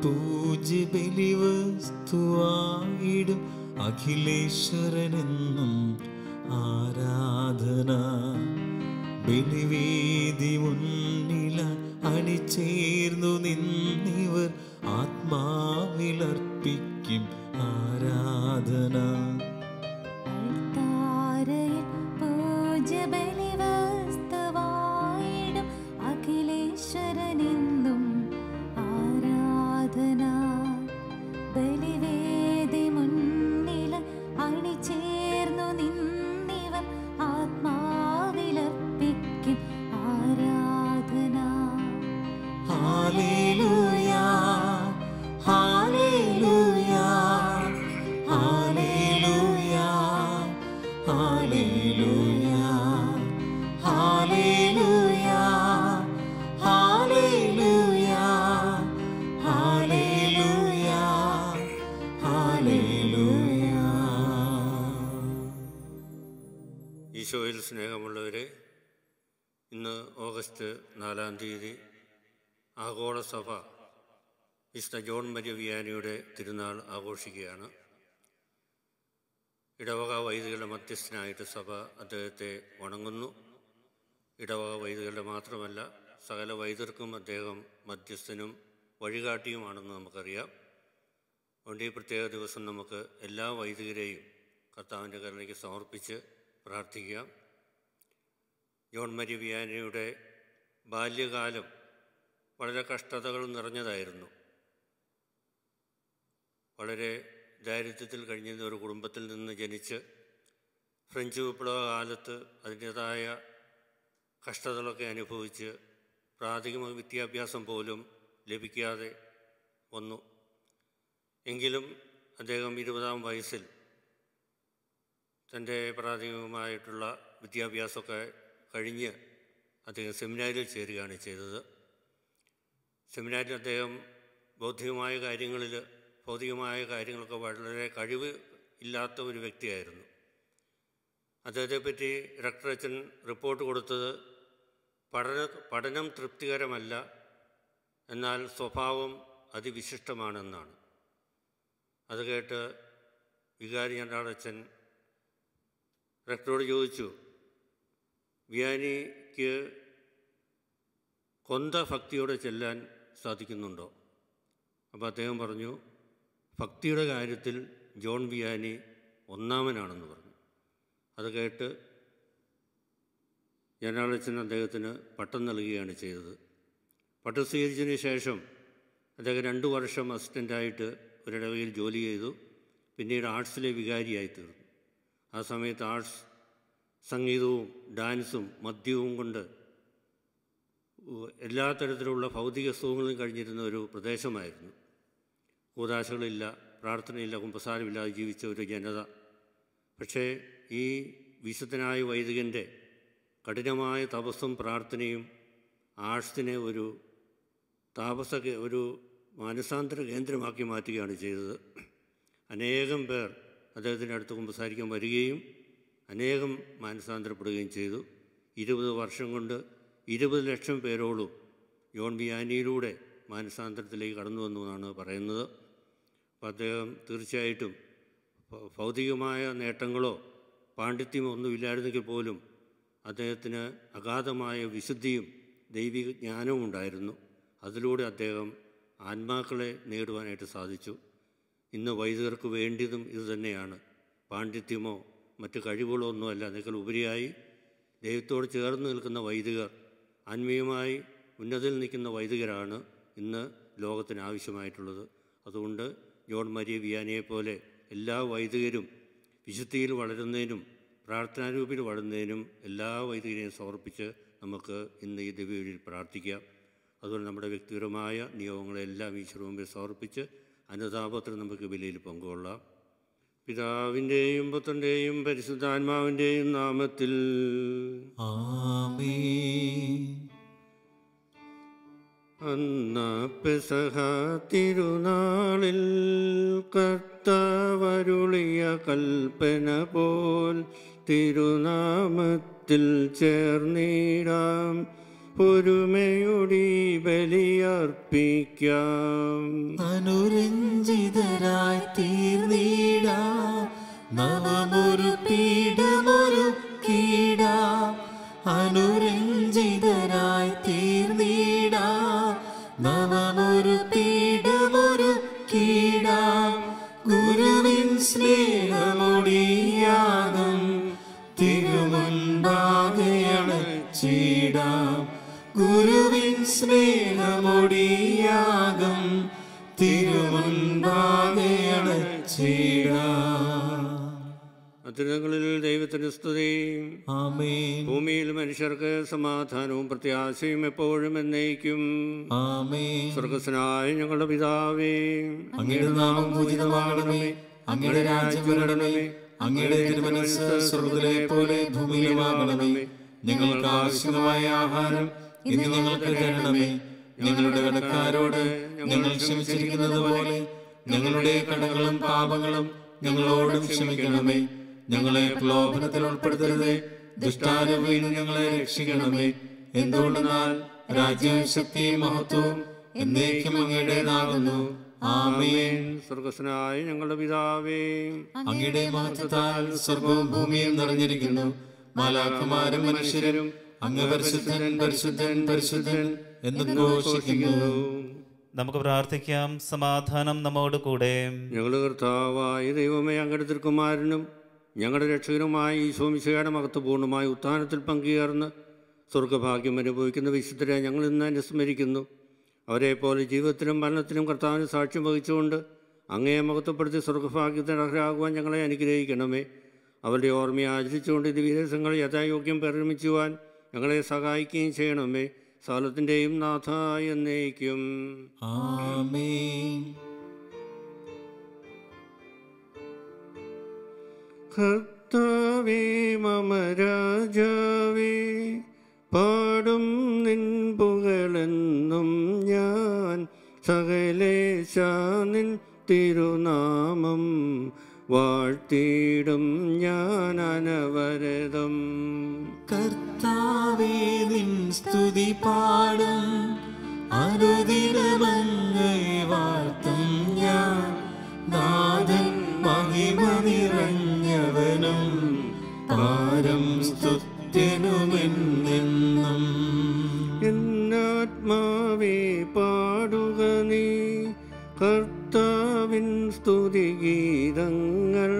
പൂജ്യ ബലിവസ്തുവായിടും അഖിലേശ്വരനെന്നും ആരാധന ബലിവേദി മുന്നില അണിചേർന്നു നിന്നിവർ ആത്മാവിലർപ്പിക്കും ആരാധന അൾത്താരയിൽ പൂജബലിവസ്തുവായിടും അഖിലേശ്വരനെന്നും ആരാധന ബലിവേദി മുന്നിൽ അണിചേർന്നു നിന്നിവർ ആത്മാവിലർപ്പിക്കും ആരാധന ഹാലേലൂയാ ഹാലേലൂയാ ഹാലേലൂയാ ഹാലേലൂയാ ഹാലേലൂയാ ഹാലേലൂയാ ഹാലേലൂയാ ഹാലേലൂയാ ഈശോയിൽ സ്നേഹമുള്ളവരെ ഇന്ന് ഓഗസ്റ്റ് നാലാം തീയതി ആഗോള സഭ വിശുദ്ധ ജോൺ മരിയ വിയാനിയുടെ തിരുനാൾ ആഘോഷിക്കുകയാണ് ഇടവക വൈദികളുടെ മധ്യസ്ഥനായിട്ട് സഭ അദ്ദേഹത്തെ വണങ്ങുന്നു ഇടവക വൈദികളുടെ മാത്രമല്ല സകല വൈദികർക്കും അദ്ദേഹം മധ്യസ്ഥനും വഴികാട്ടിയുമാണെന്ന് നമുക്കറിയാം അതുകൊണ്ട് ഈ പ്രത്യേക ദിവസം നമുക്ക് എല്ലാ വൈദികരെയും കർത്താവിൻ്റെ കരുണയ്ക്ക് സമർപ്പിച്ച് പ്രാർത്ഥിക്കാം ജോൺ മരി വിയാനിയുടെ ബാല്യകാലം വളരെ കഷ്ടതകൾ നിറഞ്ഞതായിരുന്നു വളരെ ദാരിദ്ര്യത്തിൽ കഴിഞ്ഞിരുന്ന ഒരു കുടുംബത്തിൽ നിന്ന് ജനിച്ച് ഫ്രഞ്ച് വിപ്ലവ കാലത്ത് അതിൻ്റേതായ കഷ്ടതകളൊക്കെ അനുഭവിച്ച് പ്രാഥമിക വിദ്യാഭ്യാസം പോലും ലഭിക്കാതെ വന്നു എങ്കിലും അദ്ദേഹം ഇരുപതാം വയസ്സിൽ തൻ്റെ പ്രാഥമികമായിട്ടുള്ള വിദ്യാഭ്യാസമൊക്കെ കഴിഞ്ഞ് അദ്ദേഹം സെമിനാരിൽ ചേരുകയാണ് ചെയ്തത് സെമിനാരിൽ അദ്ദേഹം ബൗദ്ധികമായ കാര്യങ്ങളിൽ ഭൗതികമായ കാര്യങ്ങളൊക്കെ വളരെ കഴിവ് ഇല്ലാത്ത ഒരു വ്യക്തിയായിരുന്നു അദ്ദേഹത്തെപ്പറ്റി ഡോക്ടർ അച്ഛൻ റിപ്പോർട്ട് കൊടുത്തത് പഠന പഠനം തൃപ്തികരമല്ല എന്നാൽ സ്വഭാവം അതിവിശിഷ്ടമാണെന്നാണ് അത് കേട്ട് വികാരി ഞണ്ടാടച്ചൻ റക്ടറോട് ചോദിച്ചു വിയാനിക്ക് കൊന്ത ഭക്തിയോടെ ചെല്ലാൻ സാധിക്കുന്നുണ്ടോ അപ്പോൾ അദ്ദേഹം പറഞ്ഞു ഭക്തിയുടെ കാര്യത്തിൽ ജോൺ വിയാനി ഒന്നാമനാണെന്ന് പറഞ്ഞു അത് കേട്ട് ജനാളച്ചൻ അദ്ദേഹത്തിന് പട്ടം നൽകുകയാണ് ചെയ്തത് പട്ടം സ്വീകരിച്ചതിന് ശേഷം അദ്ദേഹം രണ്ട് വർഷം അസിസ്റ്റൻ്റായിട്ട് ഒരിടവയിൽ ജോലി ചെയ്തു പിന്നീട് ആർട്സിലെ വികാരിയായി തീർന്നു ആ സമയത്ത് ആർട്സ് സംഗീതവും ഡാൻസും മദ്യവും കൊണ്ട് ഉ- എല്ലാ തരത്തിലുള്ള ഭൗതിക സുഖങ്ങളും കഴിഞ്ഞിരുന്ന ഒരു പ്രദേശമായിരുന്നു കൂതാശകളില്ല പ്രാർത്ഥനയില്ല കുമ്പസാരമില്ലാതെ ജീവിച്ച ഒരു ജനത പക്ഷേ ഈ വിശുദ്ധനായ വൈദികൻ്റെ കഠിനമായ തപസ്സും പ്രാർത്ഥനയും ആർട്സിനെ ഒരു താപസ കേ- ഒരു മാനസാന്തര കേന്ദ്രമാക്കി മാറ്റുകയാണ് ചെയ്തത് അനേകം പേർ അദ്ദേഹത്തിൻ്റെ അടുത്ത് കുമ്പസാരിക്കാൻ വരികയും അനേകം മാനസാന്തരപ്പെടുകയും ചെയ്തു ഇരുപത് വർഷം കൊണ്ട് ഇരുപത് ലക്ഷം പേരോളം ജോൺ ബിയാനിയിലൂടെ മാനസാന്തരത്തിലേക്ക് കടന്നു വന്നു എന്നാണ് പറയുന്നത് അപ്പോൾ അദ്ദേഹം തീർച്ചയായിട്ടും ഭ- ഭൗതികമായ നേട്ടങ്ങളോ പാണ്ഡിത്യമോ ഒന്നുമില്ലായിരുന്നെങ്കിൽ പോലും അദ്ദേഹത്തിന് അഗാധമായ വിശുദ്ധിയും ദൈവിക ജ്ഞാനവും ഉണ്ടായിരുന്നു അതിലൂടെ അദ്ദേഹം ആത്മാക്കളെ നേടുവാനായിട്ട് സാധിച്ചു ഇന്ന് വൈദികർക്ക് വേണ്ടിയതും ഇതുതന്നെയാണ് പാണ്ഡിത്യമോ മറ്റ് കഴിവുകളോ ഒന്നുമല്ല അതിനേക്കാൾ ഉപരിയായി ദൈവത്തോട് ചേർന്ന് നിൽക്കുന്ന വൈദികർ ആത്മീയമായി ഉന്നതിൽ നിൽക്കുന്ന വൈദികരാണ് ഇന്ന് ലോകത്തിന് ആവശ്യമായിട്ടുള്ളത് അതുകൊണ്ട് ജോൺ മരിയ വിയാനിയെ പോലെ എല്ലാ വൈദികരും വിശുദ്ധിയിൽ വളരുന്നതിനും പ്രാർത്ഥനാരൂപിൽ വളരുന്നതിനും എല്ലാ വൈദികരെയും സമർപ്പിച്ച് നമുക്ക് ഇന്ന് ഈ ദിവ്യയിൽ പ്രാർത്ഥിക്കാം അതുപോലെ നമ്മുടെ വ്യക്തിപരമായ നിയോഗങ്ങളെല്ലാം ഈശ്വര മുമ്പിൽ സമർപ്പിച്ച് അനുതാപത്തിൽ നമുക്ക് വിലയിൽ പങ്കുകൊള്ളാം പിതാവിൻ്റെയും പുത്രൻ്റെയും പരിശുദ്ധാത്മാവിൻ്റെയും നാമത്തിൽ ആമേൻ അന്ന പെസഹ തിരുനാളിൽ കർത്താവരുളിയ കൽപ്പന പോൽ തിരുനാമത്തിൽ ചേർന്നിടാം പൊരുമയൊടി ബലിയർപ്പിക്കാം അനുരഞ്ജിതരായി തീർന്നീടാ നവമൊരു പീഠമൊരു കീടാ അനുരഞ്ജിതരായി തീർന്നീടാ നവമൊരു പീഠമൊരു കീടാ ഗുരുവിൻ സ്നേഹമൊടിയാകും തിരുമുൻപാകയണച്ചിടാം ഗുരുവിൻ സ്നേഹമൊടിയാകും തിരുമുൻപാകയണച്ചിടാം അത്യുന്നതങ്ങളിൽ ദൈവത്തിന് സ്തുതി ആമേൻ ഭൂമിയിൽ മനുഷ്യർക്ക് സമാധാനവും പ്രത്യാശയും എപ്പോഴും എന്നേക്കും ആമേൻ സ്വർഗസ്വനായ ഞങ്ങളുടെ പിതാവേ അങ്ങയുടെ നാമം പൂജിതമാകണമേ അങ്ങയുടെ രാജ്യം വരണമേ അങ്ങയുടെ തിരുമനസ് സ്വർഗത്തിലെ പോലെ ഭൂമിയിലുമാകണമേ ഞങ്ങൾക്ക് ആവശ്യമായ ആഹാരം ഇന്ന് ഞങ്ങൾക്ക് തരണമേ ഞങ്ങളുടെ കടക്കാരോട് ഞങ്ങൾ ക്ഷമിച്ചിരിക്കുന്നത് പോലെ ഞങ്ങളുടെ കടങ്ങളും പാപങ്ങളും ഞങ്ങളോടും ക്ഷമിക്കണമേ ഞങ്ങളെ പ്രലോഭനത്തിൽ ഉൾപ്പെടുത്തരുതേ ദുഷ്ടാരൂപിയിൽ നിന്ന് ഞങ്ങളെ രക്ഷിക്കണമേ എന്തുകൊണ്ടെന്നാൽ രാജ്യവും ശക്തിയും മഹത്വവും എന്നേക്കും അങ്ങയുടേതാകുന്നു ആമേൻ സ്വർഗസ്വനായ ഞങ്ങളുടെ പിതാവേ അങ്ങയുടെ മഹത്വത്താൽ സ്വർഗവും ഭൂമിയും നിറഞ്ഞിരിക്കുന്നു മാലാഖമാരും മനുഷ്യരും അങ്ങ് പരിശുദ്ധൻ പരിശുദ്ധൻ പരിശുദ്ധൻ എന്ന് ഘോഷിക്കുന്നു നമുക്ക് പ്രാർത്ഥിക്കാം സമാധാനം നമ്മോട് കൂടെ ഞങ്ങളുടെ കർത്താവായ ദൈവമേ അങ്ങയുടെ തിരുക്കുമാരനും ഞങ്ങളുടെ രക്ഷകനുമായ ഈശോമിശയുടെ മഹത്വ പൂർണ്ണമായ ഉത്ഥാനത്തിൽ പങ്കുചേർന്ന് സ്വർഗഭാഗ്യം അനുഭവിക്കുന്ന വിശുദ്ധരെ ഞങ്ങൾ ഇന്ന് അനുസ്മരിക്കുന്നു അവരെ പോലെ ജീവിതത്തിലും മരണത്തിലും കർത്താവിന് സാക്ഷ്യം വഹിച്ചുകൊണ്ട് അങ്ങയെ മഹത്വപ്പെടുത്തി സ്വർഗഭാഗ്യത്തിന് അർഹരാകുവാൻ ഞങ്ങളെ അനുഗ്രഹിക്കണമേ അവരുടെ ഓർമ്മയെ ആചരിച്ചുകൊണ്ട് ഇത് വിദേശങ്ങൾ യഥായോഗ്യം പരിണമിച്ചുവാൻ ഞങ്ങളെ സഹായിക്കുകയും ചെയ്യണമേ സകലത്തിൻ്റെയും നാഥ എന്നേക്കും ആമേൻ കർത്താവേ മമ രാജാവേ പാടും നിൻ പുകളെന്നും ഞാൻ സകലേശ നിൻ തിരുനാമം വാഴ്ത്തിയിടും ഞാൻ അനവരതം കർത്താവേ നിൻ സ്തുതി പാടും അനുദിനമങ്ങേ വാഴ്ത്തും ഞാൻ നാഥൻ മഹിമ നിറഞ്ഞവനും പാരം സ്തുത്യനുമെന്നെന്നും എന്നാത്മാവേ പാടുക നീ കർത്താവിൻ സ്തുതിഗീതങ്ങൾ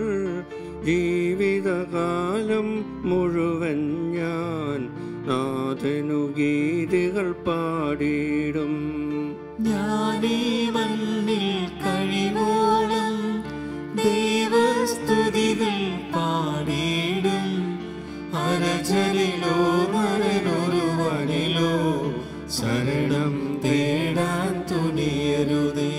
ജീവിതകാലം മുഴുവൻ ഞാൻ നാഥനു ഗീതികൾ പാടിയിടും ഞാനീ മണ്ണിൽ കഴിവോളം ദൈവസ്തുതികൾ പാടിയിടും അരജലിലോ നരനൊരുവനിലോ ശരണം തേടാൻ തുനിയരുതേ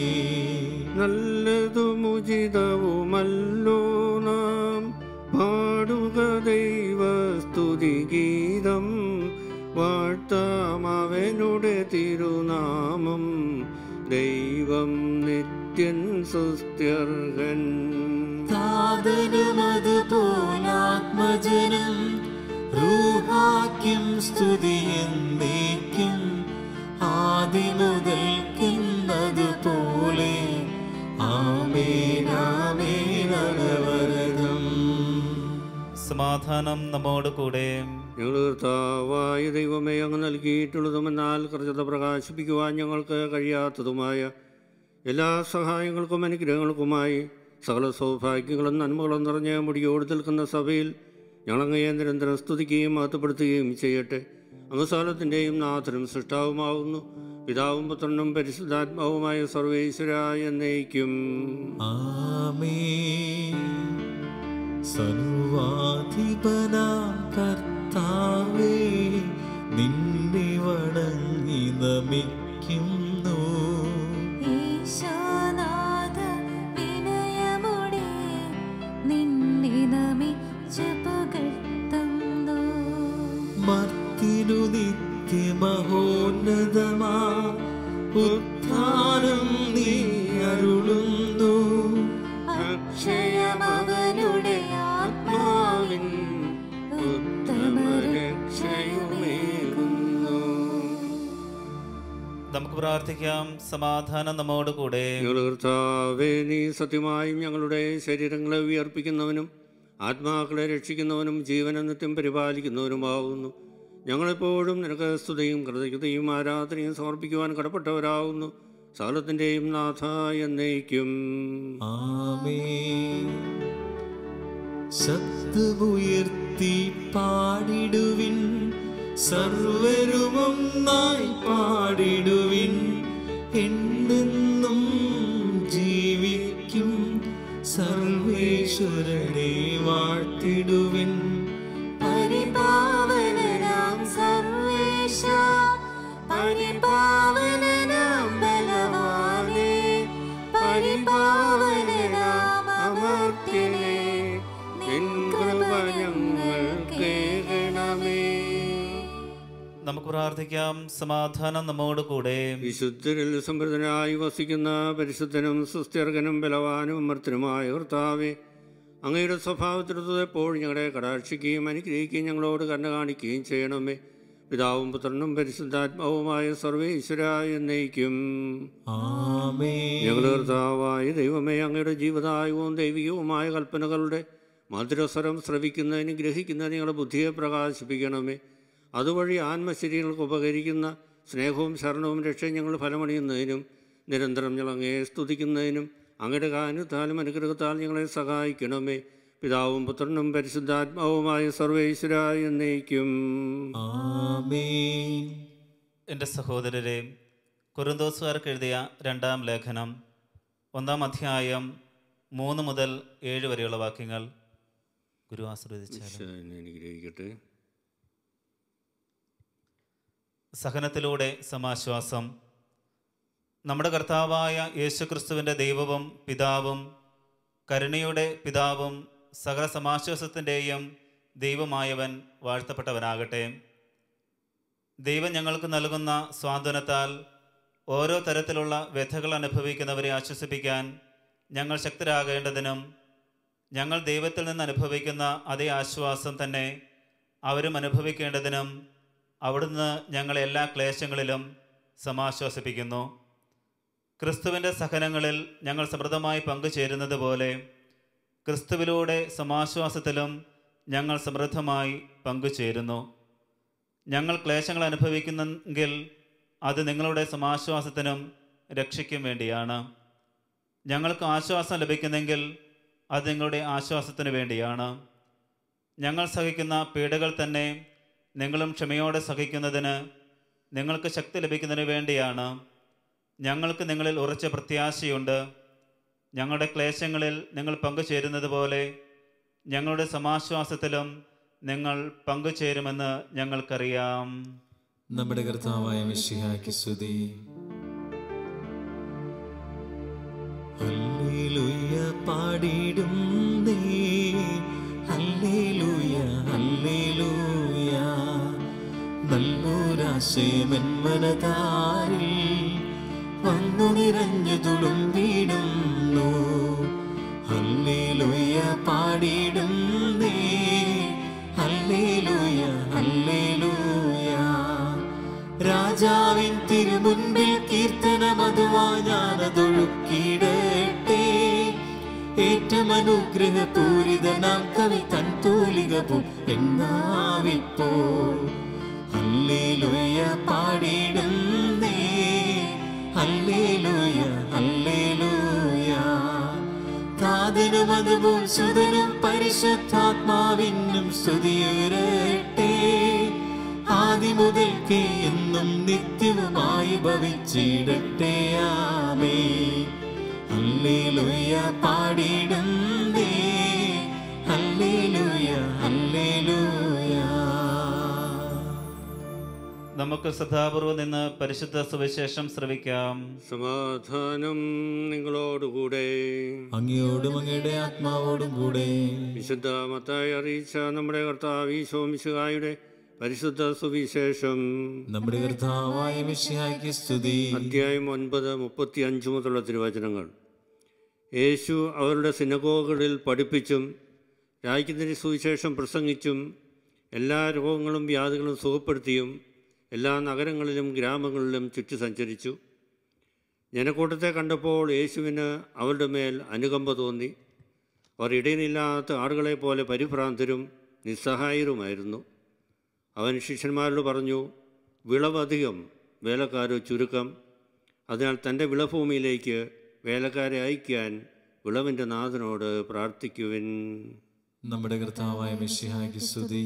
നല്ലതുമുചിതവുമല്ലോ നാം പാടുക ദൈവസ്തുതിഗീതം വാഴ്ത്താം അവനുടെ തിരുനാമം ദൈവം നിത്യൻ സുസ്ഥ്യർഹൻ സാധനമതുപോലാത്മജനം റൂഹാക്കും സ്തുതി എന്നേക്കും ആദിമുതൽക്കുന്നതുപോലെ ആമേനാമേനവരതം സമാധാനം നമ്മോട് കൂടെ ഞങ്ങൾ കർത്താവായ ദൈവമേ അങ്ങ് നൽകിയിട്ടുള്ളതുമെന്നാൽ കൃത്യത പ്രകാശിപ്പിക്കുവാൻ ഞങ്ങൾക്ക് കഴിയാത്തതുമായ എല്ലാ സഹായങ്ങൾക്കും അനുഗ്രഹങ്ങൾക്കുമായി സകല സൗഭാഗ്യങ്ങളും നന്മകളും നിറഞ്ഞ മുടിയോട് നിൽക്കുന്ന സഭയിൽ ഞങ്ങളങ്ങയെ നിരന്തരം സ്തുതിക്കുകയും മഹത്വപ്പെടുത്തുകയും ചെയ്യട്ടെ അങ്ങ് സകലത്തിൻ്റെയും നാഥനും സൃഷ്ടാവുമാകുന്നു പിതാവും പുത്രനും പരിശുദ്ധാത്മാവുമായ സർവേശ്വരായ എന്നേക്കും ആമേൻ സർവാധിപനാ കർത്താവേ നിന്നെ വണങ്ങി നമിക്കുന്നു ഈശോനാഥ വിനയമോടെ നിന്നെ നമിച്ചു പുകഴ്ത്തുന്നു മർത്തിനു നിത്യമഹോന്നതമാ ഉത്ഥാനം നീ അരുളുന്നു അക്ഷയമവനുടെ ആത്മാവിൻ ഉത്തമ രക്ഷയുമേകുന്നു പ്രാർത്ഥിക്കാം സമാധാനം നമ്മോട് കൂടെ ഞങ്ങൾ കർത്താവേ നീ സത്യമായും ഞങ്ങളുടെ ശരീരങ്ങളെ ഉയർപ്പിക്കുന്നവനും ആത്മാക്കളെ രക്ഷിക്കുന്നവനും ജീവനെ നിത്യം പരിപാലിക്കുന്നവനുമാകുന്നു ഞങ്ങളെപ്പോഴും നിനക്ക് സ്തുതിയും കൃതജ്ഞതയും ആരാധനയും സമർപ്പിക്കുവാൻ കടപ്പെട്ടവരാകുന്നു സകലത്തിൻ്റെയും നാഥ എന്നേക്കും ആമേൻ ശബ്ദമുയർത്തി പാടിടുവിൻ സർവരുമൊന്നായി പാടിടുവിൻ എന്നെന്നും ജീവിക്കും സർവേശ്വരനെ വാഴ്ത്തിടുവിൻ പരിപാവനനാം സർവേശ പരിപാവനനാം ബലവാനേ പരിപാവനനാം അമർത്യനേ നിൻ കൃപ ഞങ്ങൾ കേൾക്കണമേ നമുക്ക് പ്രാർത്ഥിക്കാം സമാധാനം നമ്മോട് കൂടെ വിശുദ്ധരിൽ സമൃദ്ധനായി വസിക്കുന്ന പരിശുദ്ധനും സുസ്ഥിർഗനും ബലവാനും അമർത്തനുമായ കർത്താവെ അങ്ങയുടെ സ്വഭാവത്തിനൊത്ത് എപ്പോഴും ഞങ്ങളെ കടാക്ഷിക്കുകയും അനുഗ്രഹിക്കുകയും ഞങ്ങളോട് കണ്ണ കാണിക്കുകയും ചെയ്യണമേ പിതാവും പുത്രനും പരിശുദ്ധാത്മാവുമായ സർവേശ്വര എന്നേക്കും ആമേൻ ഞങ്ങളുടെ കർത്താവായ ദൈവമേ അങ്ങയുടെ ജീവദായകവും ദൈവികവുമായ കൽപ്പനകളുടെ മധുരസ്വരം ശ്രവിക്കുന്നതിനും ഗ്രഹിക്കുന്നതിന് ഞങ്ങളുടെ ബുദ്ധിയെ പ്രകാശിപ്പിക്കണമേ അതുവഴി ആത്മശരീരങ്ങൾക്ക് ഉപകരിക്കുന്ന സ്നേഹവും ശരണവും രക്ഷയും ഞങ്ങൾ ഫലമണിയുന്നതിനും നിരന്തരം ഞങ്ങൾ അങ്ങയെ സ്തുതിക്കുന്നതിനും അങ്ങയുടെ കാനുത്താലും അനുഗ്രഹത്താൽ ഞങ്ങളെ സഹായിക്കണമേ പിതാവും പുത്രനും പരിശുദ്ധാത്മാവുമായ സർവേശ്വര എന്നേക്കും ആമേൻ എൻ്റെ സഹോദരരെ കുറുന്തോസുകാർക്ക് എഴുതിയ രണ്ടാം ലേഖനം ഒന്നാം അധ്യായം മൂന്ന് മുതൽ ഏഴ് വരെയുള്ള വാക്യങ്ങൾ ഗുരു ആശ്രവദിച്ചാലും ഈശോയെ അനുഗ്രഹിക്കട്ടെ സഹനത്തിലൂടെ സമാശ്വാസം നമ്മുടെ കർത്താവായ യേശുക്രിസ്തുവിൻ്റെ ദൈവവും പിതാവും കരുണയുടെ പിതാവും സകല സമാശ്വാസത്തിൻ്റെയും ദൈവമായവൻ വാഴ്ത്തപ്പെട്ടവനാകട്ടെ ദൈവം ഞങ്ങൾക്ക് നൽകുന്ന സ്വാന്തനത്താൽ ഓരോ തരത്തിലുള്ള വ്യഥകൾ അനുഭവിക്കുന്നവരെ ആശ്വസിപ്പിക്കാൻ ഞങ്ങൾ ശക്തരാകേണ്ടതിനും ഞങ്ങൾ ദൈവത്തിൽ നിന്ന് അനുഭവിക്കുന്ന അതേ ആശ്വാസം തന്നെ അവരും അനുഭവിക്കേണ്ടതിനും അവിടുന്ന് ഞങ്ങളെ എല്ലാ ക്ലേശങ്ങളിലും സമാശ്വസിപ്പിക്കുന്നു ക്രിസ്തുവിൻ്റെ സഹനങ്ങളിൽ ഞങ്ങൾ സമൃദ്ധമായി പങ്കുചേരുന്നത് പോലെ ക്രിസ്തുവിലൂടെ സമാശ്വാസത്തിലും ഞങ്ങൾ സമൃദ്ധമായി പങ്കുചേരുന്നു ഞങ്ങൾ ക്ലേശങ്ങൾ അനുഭവിക്കുന്നെങ്കിൽ അത് നിങ്ങളുടെ സമാശ്വാസത്തിനും രക്ഷയ്ക്കും വേണ്ടിയാണ് ഞങ്ങൾക്ക് ആശ്വാസം ലഭിക്കുന്നെങ്കിൽ അത് നിങ്ങളുടെ ആശ്വാസത്തിന് വേണ്ടിയാണ് ഞങ്ങൾ സഹിക്കുന്ന പീഡകൾ തന്നെ നിങ്ങളും ക്ഷമയോടെ സഹിക്കുന്നതിന് നിങ്ങൾക്ക് ശക്തി ലഭിക്കുന്നതിന് വേണ്ടിയാണ് ഞങ്ങൾക്ക് നിങ്ങളിൽ ഉറച്ച പ്രത്യാശയുണ്ട് ഞങ്ങളുടെ ക്ലേശങ്ങളിൽ നിങ്ങൾ പങ്കുചേരുന്നത് പോലെ ഞങ്ങളുടെ സമാശ്വാസത്തിലും നിങ്ങൾ പങ്കുചേരുമെന്ന് ഞങ്ങൾക്കറിയാം നമ്മുടെ കർത്താവായ മിശിഹായ്ക്ക് സ്തുതി ഹല്ലേലൂയ പാടിടും നീ ഹല്ലേലൂയ ഹല്ലേലൂയ നല്ലൊരാശയമൻ മനതാരിൽ വന്നു നിറഞ്ഞു തുളുമ്പിടുന്നു ഹല്ലേലൂയ പാടിടും നീ ഹല്ലേലൂയ ഹല്ലേലൂയ രാജാവിൻ തിരുമുൻപിൽ കീർത്തന മധുവാ ഞാനതൊഴുക്കിയിടട്ടെ ഏറ്റവും അനുഗ്രഹപൂരിതനാം കവി തൻ തൂലിക പോ എന്നാവിപ്പോ ഹല്ലേലൂയ പാടിടും നീ ഹല്ലേലൂയ ഹല്ലേലൂയ താതനും അതുപോൽ സുതനും പരിശുദ്ധാത്മാവിനും സ്തുതിയുരട്ടെ ആദി മുതൽക്ക് എന്നും നിത്യവുമായി ഭവിച്ചിടട്ടെ ആമേ ഹല്ലേലൂയ പാടിടും നീ ഹല്ലേലൂയ ഹല്ലേലൂയ നമുക്ക് ശ്രദ്ധാപൂർവം നിന്ന് പരിശുദ്ധ സുവിശേഷം ശ്രവിക്കാം സമാധാനം നിങ്ങളോടുകൂടെ അങ്ങയോടും അങ്ങയുടെ ആത്മാവോടും കൂടെ വിശുദ്ധ മത്തായി അറിയിച്ച നമ്മുടെ കർത്താവ് ഈശോമിശുഹായുടെ പരിശുദ്ധ സുവിശേഷം നമ്മുടെ കർത്താവായ മിശിഹായ്ക്ക് സ്തുതി അധ്യായം ഒൻപത് മുപ്പത്തി അഞ്ച് മുതലുള്ള തിരുവചനങ്ങൾ യേശു അവരുടെ സിനഗോഗുകളിൽ പഠിപ്പിച്ചും രാജ്യത്തിൻ്റെ സുവിശേഷം പ്രസംഗിച്ചും എല്ലാ രോഗങ്ങളും വ്യാധികളും സുഖപ്പെടുത്തിയും എല്ലാ നഗരങ്ങളിലും ഗ്രാമങ്ങളിലും ചുറ്റി സഞ്ചരിച്ചു ജനക്കൂട്ടത്തെ കണ്ടപ്പോൾ യേശുവിന് അവരുടെ മേൽ അനുകമ്പ തോന്നി അവർ ഇടയിലില്ലാത്ത ആളുകളെ പോലെ പരിഭ്രാന്തരും നിസ്സഹായരുമായിരുന്നു അവൻ ശിഷ്യന്മാരോട് പറഞ്ഞു വിളവധികം വേലക്കാരോ ചുരുക്കം അതിനാൽ തൻ്റെ വിളഭൂമിയിലേക്ക് വേലക്കാരെ അയക്കാൻ വിളവിൻ്റെ നാഥനോട് പ്രാർത്ഥിക്കുവിൻ നമ്മുടെ കർത്താവായ മിശിഹായ്ക്ക് സ്തുതി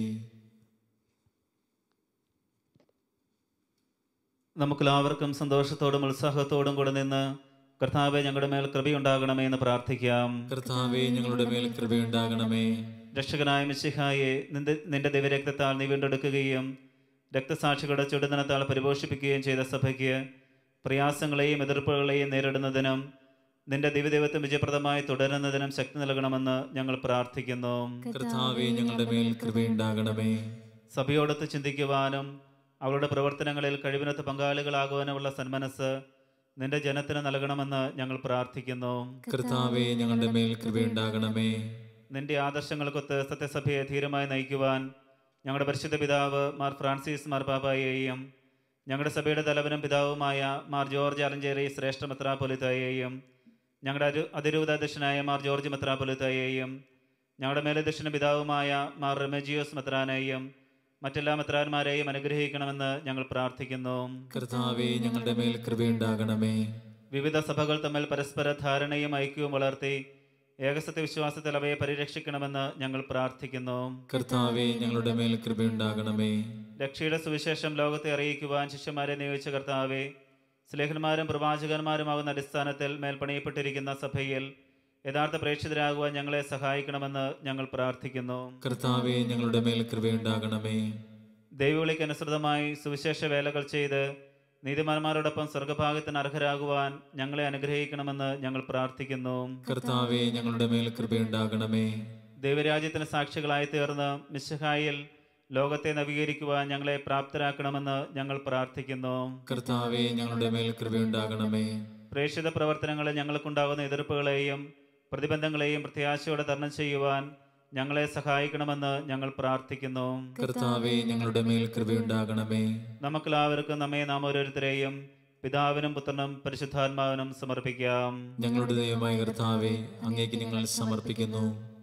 നമുക്കെല്ലാവർക്കും സന്തോഷത്തോടും ഉത്സാഹത്തോടും കൂടെ നിന്ന് കർത്താവെ ഞങ്ങളുടെ മേൽ കൃപയുണ്ടാകണമേ എന്ന് പ്രാർത്ഥിക്കാം കർത്താവെ ഞങ്ങളുടെ മേൽ കൃപയുണ്ടാകണമേ രക്ഷകനായ മിശിഹായെ നിന്റെ നിന്റെ ദിവരക്തത്താൽ നീ വീണ്ടെടുക്കുകയും രക്തസാക്ഷികളുടെ ചുടുതനത്താൽ പരിപോഷിപ്പിക്കുകയും ചെയ്ത സഭയ്ക്ക് പ്രയാസങ്ങളെയും എതിർപ്പുകളെയും നേരിടുന്നതിനും നിന്റെ ദിവ്യദൈവത്വം വിജയപ്രദമായി തുടരുന്നതിനും ശക്തി നൽകണമെന്ന് ഞങ്ങൾ പ്രാർത്ഥിക്കുന്നു കർത്താവെ ഞങ്ങളുടെ മേൽ കൃപയുണ്ടാകണമേ സഭയോടൊത്ത് ചിന്തിക്കുവാനും അവരുടെ പ്രവർത്തനങ്ങളിൽ കഴിവിനൊത്ത് പങ്കാളികളാകുവാനുമുള്ള സന്മനസ് നിന്റെ ജനത്തിന് നൽകണമെന്ന് ഞങ്ങൾ പ്രാർത്ഥിക്കുന്നു കർത്താവെ ഞങ്ങളുടെ മേൽ കൃപയുണ്ടാകണമേ നിന്റെ ആദർശങ്ങൾക്കൊത്ത് സത്യസഭയെ ധീരമായി നയിക്കുവാൻ ഞങ്ങളുടെ പരിശുദ്ധ പിതാവ് മാർ ഫ്രാൻസിസ് മാർ പാപ്പായെയും ഞങ്ങളുടെ സഭയുടെ തലവനും പിതാവുമായ മാർ ജോർജ് അലഞ്ചേരി ശ്രേഷ്ഠ മെത്രാപൊലിത്തയെയും ഞങ്ങളുടെ അരു അതിരൂപതാധ്യക്ഷനായ മാർ ജോർജ് മെത്രാപൊലിത്തയെയും ഞങ്ങളുടെ മേലധ്യക്ഷന പിതാവുമായ മാർ റെമജിയോസ് മെത്രാനെയും മറ്റെല്ലാ മെത്രാന്മാരെയും അനുഗ്രഹിക്കണമെന്ന് ഞങ്ങൾ പ്രാർത്ഥിക്കുന്നു കർത്താവെ ഞങ്ങളുടെ മേൽ കൃപയുണ്ടാകണമേ വിവിധ സഭകൾ തമ്മിൽ പരസ്പര ധാരണയും ഐക്യവും വളർത്തി ഏകസത്യ വിശ്വാസത്തിൽ അവയെ പരിരക്ഷിക്കണമെന്ന് ഞങ്ങൾ പ്രാർത്ഥിക്കുന്നു കർത്താവെ ഞങ്ങളുടെ മേൽ കൃപയുണ്ടാകണമേ രക്ഷയുടെ സുവിശേഷം ലോകത്തെ അറിയിക്കുവാൻ ശിഷ്യന്മാരെ നിയോഗിച്ച കർത്താവെ സ്ലേഹന്മാരും പ്രവാചകന്മാരുമാകുന്ന അടിസ്ഥാനത്തിൽ മേൽപ്പണിയപ്പെട്ടിരിക്കുന്ന സഭയിൽ യഥാർത്ഥ പ്രേക്ഷിതരാകുവാൻ ഞങ്ങളെ സഹായിക്കണമെന്ന് ഞങ്ങൾ പ്രാർത്ഥിക്കുന്നു കർത്താവെ ഞങ്ങളുടെ മേൽ കൃപയുണ്ടാകണമേ ദൈവവിളിക്ക് അനുസൃതമായി സുവിശേഷ വേലകൾ ചെയ്ത് നീതിമാന്മാരോടൊപ്പം സ്വർഗഭാഗത്തിന് അർഹരാകുവാൻ ഞങ്ങളെ അനുഗ്രഹിക്കണമെന്ന് ഞങ്ങൾ പ്രാർത്ഥിക്കുന്നു കർത്താവെ ഞങ്ങളുടെ മേൽ കൃപയുണ്ടാകണമേ ദൈവരാജ്യത്തിന് സാക്ഷികളായി തീർന്ന് മിശഹായിൽ ലോകത്തെ നവീകരിക്കുവാൻ ഞങ്ങളെ പ്രാപ്തരാക്കണമെന്ന് ഞങ്ങൾ പ്രാർത്ഥിക്കുന്നു കർത്താവെ ഞങ്ങളുടെ മേൽ കൃപയുണ്ടാകണമേ പ്രേക്ഷിത പ്രവർത്തനങ്ങളിൽ ഞങ്ങൾക്കുണ്ടാകുന്ന എതിർപ്പുകളെയും പ്രതിബന്ധങ്ങളെയും പ്രത്യാശയോടെ തരണം ചെയ്യുവാൻ ഞങ്ങളെ സഹായിക്കണമെന്ന് ഞങ്ങൾ പ്രാർത്ഥിക്കുന്നു കർത്താവെ ഞങ്ങളുടെ മേൽ കൃപയുണ്ടാകണമേ നമുക്കെല്ലാവർക്കും നമ്മെ നാം ഓരോരുത്തരെയും പിതാവിനും പുത്രനും പരിശുദ്ധാത്മാവിനും സമർപ്പിക്കാം ഞങ്ങളുടെ ദൈവമായ കർത്താവെ അങ്ങേക്ക് ഞങ്ങൾ സമർപ്പിക്കുന്നു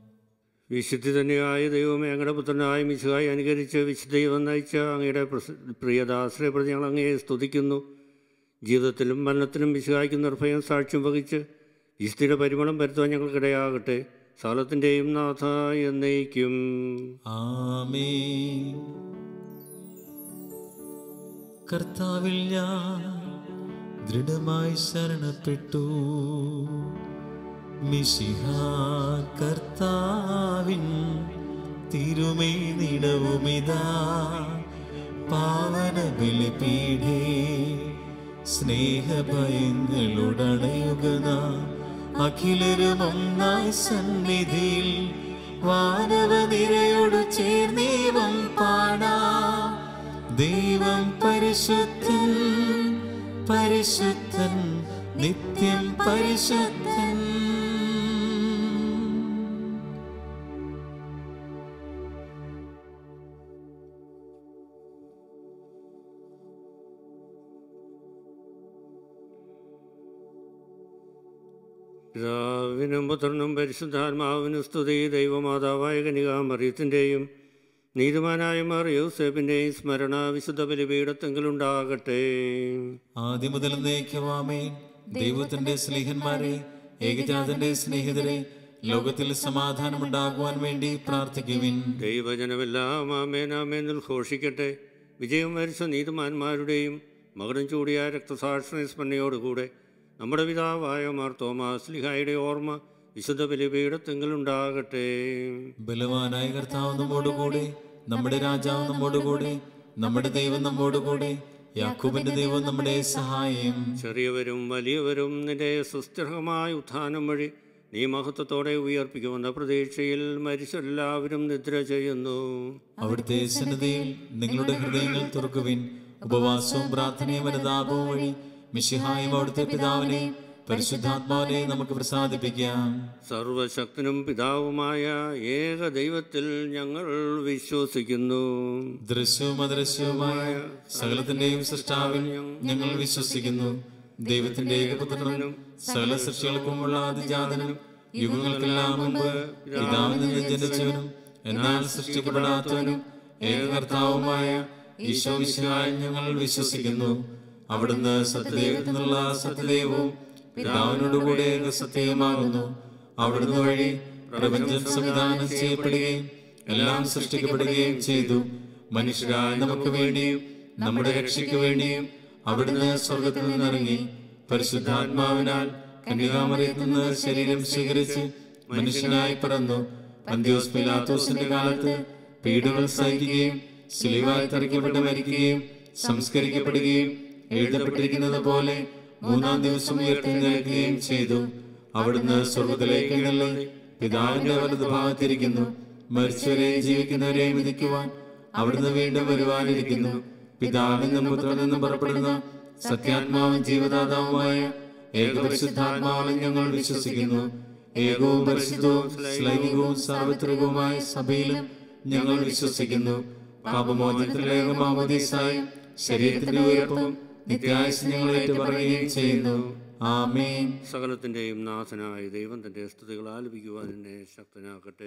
വിശുദ്ധി തന്നെയായ ദൈവമേ അങ്ങയുടെ പുത്രനായ മിശുഹായി അനുകരിച്ച് വിശുദ്ധ ദൈവം നയിച്ച അങ്ങയുടെ പ്രസ- പ്രിയദാശ്രയ പ്രതി ഞങ്ങൾ അങ്ങയെ സ്തുതിക്കുന്നു ജീവിതത്തിലും മരണത്തിലും വിശുഹായിക്ക് നിർഭയം സാക്ഷ്യം വഹിച്ച് വിശുദ്ധിയുടെ പരിമളം വരുത്തുവാൻ ഞങ്ങൾക്കിടയാകട്ടെ സകലത്തിൻ്റെയും നാഥ എന്നേക്കും ആമേ കർത്താവിൽ ഞാൻ ദൃഢമായി ശരണപ്പെട്ടു മിശിഹ കർത്താവിൻ തിരുമൈ നിടവുമിതാ പാവന ബലിപീഠേ സ്നേഹഭയങ്ങളുടണയുക അഖിലരും ഒന്നായി സന്നിധിയിൽ വാനവനിരയോട് ചേർന്നേവം പാടാ ദൈവം പരിശുദ്ധൻ പരിശുദ്ധൻ നിത്യം പരിശുദ്ധൻ പിതാവിനും പുത്രനും പരിശുദ്ധാത്മാവിനും സ്തുതി ദൈവമാതാവായ കനികാമറിയത്തിൻ്റെയും നീതിമാനായ മാർ യൂസേഫിൻ്റെയും സ്മരണ വിശുദ്ധ ബലിപീഠത്തെങ്കിലുണ്ടാകട്ടെ ആദ്യം മുതൽ നയിക്കുവാമേ ദൈവത്തിന്റെ സ്നേഹന്മാരെ ഏകജാതന്റെ സ്നേഹിതരെ ലോകത്തിൽ സമാധാനമുണ്ടാകുവാൻ വേണ്ടി പ്രാർത്ഥിക്കുവിൻ ദൈവജനമെല്ലാം ആമേനാമേന്നിൽ ഘോഷിക്കട്ടെ വിജയം വരിച്ച നീതിമാന്മാരുടെയും മകനും ചൂടിയ രക്തസാക്ഷി സ്മരണയോടുകൂടെ നമ്മുടെ പിതാവായ മാർ തോമാസ് ലിഹായുടെ ഓർമ്മ വിശുദ്ധ ബലിപീഠത്തെങ്കിലുണ്ടാകട്ടെ ബലവാനായ കർത്താവ് നമ്മോടുകൂടെ നമ്മുടെ രാജാവ് നമ്മോടുകൂടെ നമ്മുടെ ദൈവം നമ്മോടുകൂടെ യാക്കൂബിന്റെ ദൈവം നമ്മുടെ സഹായം ചെറിയവരും വലിയവരും നിന്റെ സുസ്ഥിരമായ ഉത്ഥാനം വഴി നീ മഹത്വത്തോടെ ഉയർപ്പിക്കുമെന്ന പ്രതീക്ഷയിൽ മരിച്ചെല്ലാവരും നിദ്ര ചെയ്യുന്നു അവിടുത്തെ സന്നദ്ധയിൽ നിങ്ങളുടെ ഹൃദയങ്ങൾ തുറക്കുവിൻ ഉപവാസവും പ്രാർത്ഥനയും അനുതാപവും വഴി മിശിഹായും അവിടുത്തെ പിതാവിനെ പരിശുദ്ധാത്മാവിനെ നമുക്ക് പ്രസാദിപ്പിക്കാം സർവശക്തനും പിതാവുമായ ഏക ദൈവത്തിൽ ഞങ്ങൾ വിശ്വസിക്കുന്നു ദൃശ്യവും അദൃശ്യവുമായ സകലത്തിന്റെയും സൃഷ്ടാവിൽ ഞങ്ങൾ വിശ്വസിക്കുന്നു ദൈവത്തിന്റെ ഏകപുത്രനും സകല സൃഷ്ടികൾക്കുമുള്ള അതിജാതനും യുഗങ്ങൾക്കെല്ലാം മുമ്പ് പിതാവിൽ നിന്ന് ജനിച്ചവനും എന്നാൽ സൃഷ്ടിക്കപ്പെടാത്തവനും ഏകകർത്താവുമായ ഈശോ വിശുവായി ഞങ്ങൾ വിശ്വസിക്കുന്നു അവിടുന്ന് സത്യദൈവത്തിൽ നിന്നുള്ള സത്യദൈവവും പിതാവിനോടുകൂടെ സത്യവുമാകുന്നു അവിടുന്ന് വഴി പ്രപഞ്ചം സംവിധാനം ചെയ്യപ്പെടുകയും എല്ലാം സൃഷ്ടിക്കപ്പെടുകയും ചെയ്തു മനുഷ്യരായ നമുക്ക് വേണ്ടിയും നമ്മുടെ രക്ഷയ്ക്ക് വേണ്ടിയും അവിടുന്ന് സ്വർഗത്തിൽ നിന്നിറങ്ങി പരിശുദ്ധാത്മാവിനാൽ കന്യകാമറിയത്തിൽ നിന്ന് ശരീരം സ്വീകരിച്ച് മനുഷ്യനായി പിറന്നു പന്തിയോസ് പിലാത്തോസിന്റെ കാലത്ത് പീഡകൾ സഹിക്കുകയും സിലിവായി തറയ്ക്കപ്പെട്ട് മരിക്കുകയും സംസ്കരിക്കപ്പെടുകയും എഴുതപ്പെട്ടിരിക്കുന്നത് പോലെ മൂന്നാം ദിവസം ഉയർത്തെഴുന്നേൽക്കുകയും ചെയ്തു അവിടുന്ന് സ്വർഗത്തിലേക്ക് എഴുന്നള്ളി പിതാവിന്റെ വലതുഭാഗത്തിരിക്കുന്നു മരിച്ചവരെയും ജീവിക്കുന്നവരെയും വിധിക്കുവാൻ അവിടുന്ന് വീണ്ടും വരുവാനിരിക്കുന്നു പിതാവിൽ നിന്നും പുത്രനിൽ നിന്നും പുറപ്പെടുന്ന സത്യാത്മാവും ജീവദാതാവുമായ ഏകപരിശുദ്ധാത്മാവിൽ ഞങ്ങൾ വിശ്വസിക്കുന്നു ഏകവും പരിശുദ്ധവും ശ്ലൈംഗികവും സാർവത്രികവുമായ സഭയിലും ഞങ്ങൾ വിശ്വസിക്കുന്നു പാപമോചനത്തിലെ ഏകമാമോദീസായി ശരീരത്തിന്റെ ഉയർപ്പും നിത്യായുസ് ഞങ്ങൾ ഏറ്റുപറയുകയും ചെയ്യുന്നു ആമേൻ സകലത്തിൻ്റെയും നാഥനായ ദൈവം തൻ്റെ സ്തുതികൾ ആലപിക്കുവാൻ എന്നെ ശക്തനാക്കട്ടെ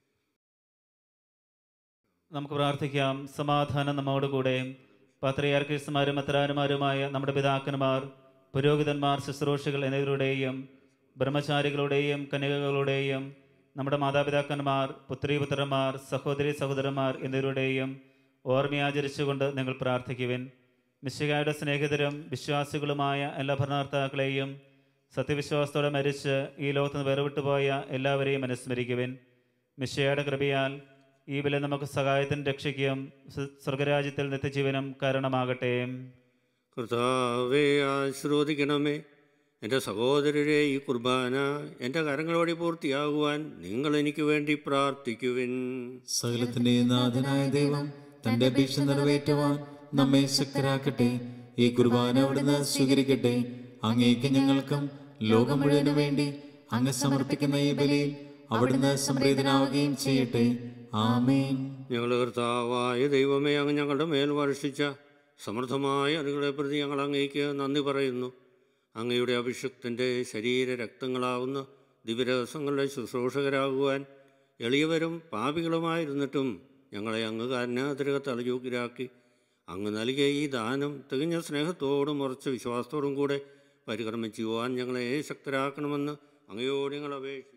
നമുക്ക് പ്രാർത്ഥിക്കാം സമാധാനം നമ്മോടുകൂടെ പത്രയാർക്കീസുമാരും അത്രാനുമാരുമായ നമ്മുടെ പിതാക്കന്മാർ പുരോഹിതന്മാർ ശുശ്രൂഷകൾ എന്നിവരുടെയും ബ്രഹ്മചാരികളുടെയും കന്യകകളുടെയും നമ്മുടെ മാതാപിതാക്കന്മാർ പുത്രീപുത്രന്മാർ സഹോദരി സഹോദരന്മാർ എന്നിവരുടെയും ഓർമ്മയാചരിച്ചുകൊണ്ട് നിങ്ങൾ പ്രാർത്ഥിക്കുവിൻ മിശികായുടെ സ്നേഹിതരും വിശ്വാസികളുമായ എല്ലാ ഭരണകർത്താക്കളെയും സത്യവിശ്വാസത്തോടെ മരിച്ച് ഈ ലോകത്ത് നിന്ന് വേർവിട്ടുപോയ എല്ലാവരെയും അനുസ്മരിക്കുവിൻ മിശയുടെ കൃപയാൽ ഈ വില നമുക്ക് സഹായത്തിന് രക്ഷിക്കും സ് സ്വർഗരാജ്യത്തിൽ നിത്യജീവനം കാരണമാകട്ടെ കർത്താവെ ആശ്രോദിക്കണമേ എൻ്റെ സഹോദരരെ ഈ കുർബാന എൻ്റെ കരങ്ങളോടെ പൂർത്തിയാകുവാൻ നിങ്ങൾ എനിക്ക് വേണ്ടി പ്രാർത്ഥിക്കുവിൻ സകലത്തിന്റെ നാഥനായ ദൈവം തന്റെ അപേക്ഷ നിറവേറ്റുവാൻ നമ്മെ ശക്തരാക്കട്ടെ ഈ കുർബാന അവിടുന്ന് സ്വീകരിക്കട്ടെ അങ്ങേക്ക് ഞങ്ങൾക്കും ലോകം മുഴുവനും വേണ്ടി അങ്ങ് സമർപ്പിക്കുന്ന ഈ ബലിയിൽ അവിടുന്ന് സംപ്രീതനാവുകയും ചെയ്യട്ടെ ആമേൻ ഞങ്ങളുടെ കർത്താവായ ദൈവമേ അങ്ങ് ഞങ്ങളുടെ മേൽ വർഷിച്ച സമൃദ്ധമായ അനുകളെ പ്രതി ഞങ്ങൾ അങ്ങേക്ക് നന്ദി പറയുന്നു അങ്ങയുടെ അഭിഷക്തിൻ്റെ ശരീര രക്തങ്ങളാവുന്ന ദിവ്യരഹസ്യങ്ങളുടെ ശുശ്രൂഷകരാകുവാൻ എളിയവരും പാപികളുമായിരുന്നിട്ടും ഞങ്ങളെ അങ്ങ് കാരണാതിരക തലചൂക്കിലാക്കി അങ്ങ് നൽകിയ ഈ ദാനം തികഞ്ഞ സ്നേഹത്തോടും ഉറച്ച വിശ്വാസത്തോടും കൂടെ പരികർമ്മം ചെയ്യുവാൻ ഞങ്ങളെ ശക്തരാക്കണമെന്ന് അങ്ങയോട് ഞങ്ങൾ അപേക്ഷിക്കുന്നു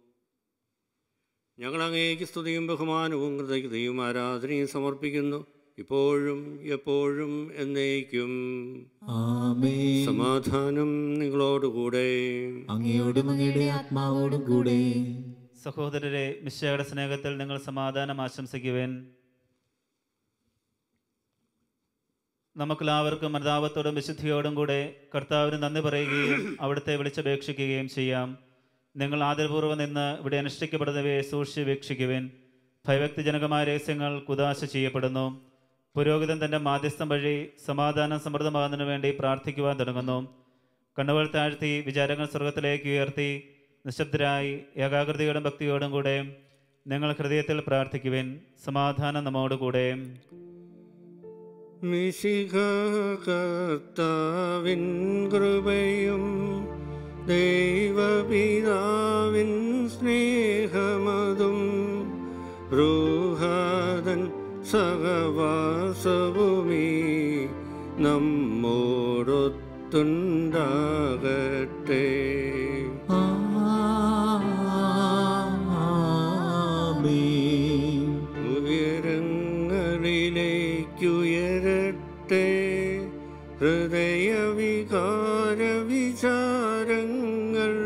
ഞങ്ങൾ അങ്ങേക്ക് സ്തുതിയും ബഹുമാനവും കൃതജ്ഞതയും ആരാധനയും സമർപ്പിക്കുന്നു ഇപ്പോഴും എപ്പോഴും എന്നേക്കും ആമേൻ സമാധാനം നിങ്ങളോടുകൂടെ അങ്ങയോടും അങ്ങയുടെ ആത്മാവോടും കൂടെ സഹോദരരെ മിശയുടെ സ്നേഹത്തിൽ നിങ്ങൾ സമാധാനം ആശംസിക്കുവേൻ നമുക്കെല്ലാവർക്കും അനുതാപത്തോടും വിശുദ്ധിയോടും കൂടെ കർത്താവിന് നന്ദി പറയുകയും അവിടുത്തെ വിളിച്ചപേക്ഷിക്കുകയും ചെയ്യാം നിങ്ങൾ ആദരപൂർവ്വം നിന്ന് ഇവിടെ അനുഷ്ഠിക്കപ്പെടുന്നവയെ സൂക്ഷിച്ച് വീക്ഷിക്കുവിൻ ഭയഭക്തിജനകമായ രഹസ്യങ്ങൾ കുദാശ ചെയ്യപ്പെടുന്നു പുരോഹിതൻ തൻ്റെ മാധ്യസ്ഥം വഴി സമാധാനം സമൃദ്ധമാകുന്നതിനു വേണ്ടി പ്രാർത്ഥിക്കുവാൻ തുടങ്ങുന്നു കണ്ണുകൾ താഴ്ത്തി വിചാരങ്ങൾ സ്വർഗത്തിലേക്ക് ഉയർത്തി നിശബ്ദരായി ഏകാഗ്രതയോടും ഭക്തിയോടും കൂടെ നിങ്ങൾ ഹൃദയത്തിൽ പ്രാർത്ഥിക്കുവിൻ സമാധാനം നമ്മോടുകൂടെ മിശിഖ കർത്താവിൻ കൃപയും ദൈവപിതാവിൻ സ്നേഹമതും ൃഹദൻ സഹവാസവുമീ നമ്മോടൊത്തുണ്ടാകട്ടെ ആമേൻ ഉയരങ്ങളിലേക്കുയരട്ടെ ഹൃദയവികാര വിചാരങ്ങൾ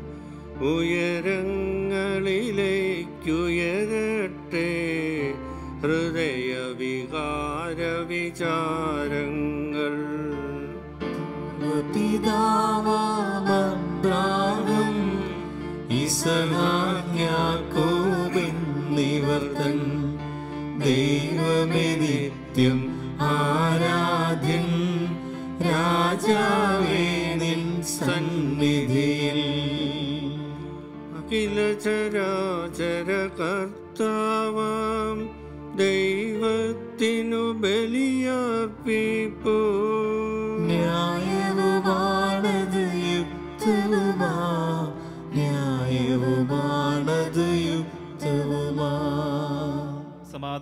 ഉയരങ്ങളിലേക്കുയരട്ടെ ഹൃദയവികാര വിചാരങ്ങൾ പിതാവാമബ്രാഹം ഇസഹാക്യാക്കോബെന്നിവർത്തൻ ദൈവമേ നിത്യം ആരാധ്യൻ രാജാവേ നിൻ സന്നിധിയിൽ അഖില ചരാചര കർത്താവാം ദൈവത്തിനു ബലിയർപ്പിപ്പൂ ന്യായവുമായ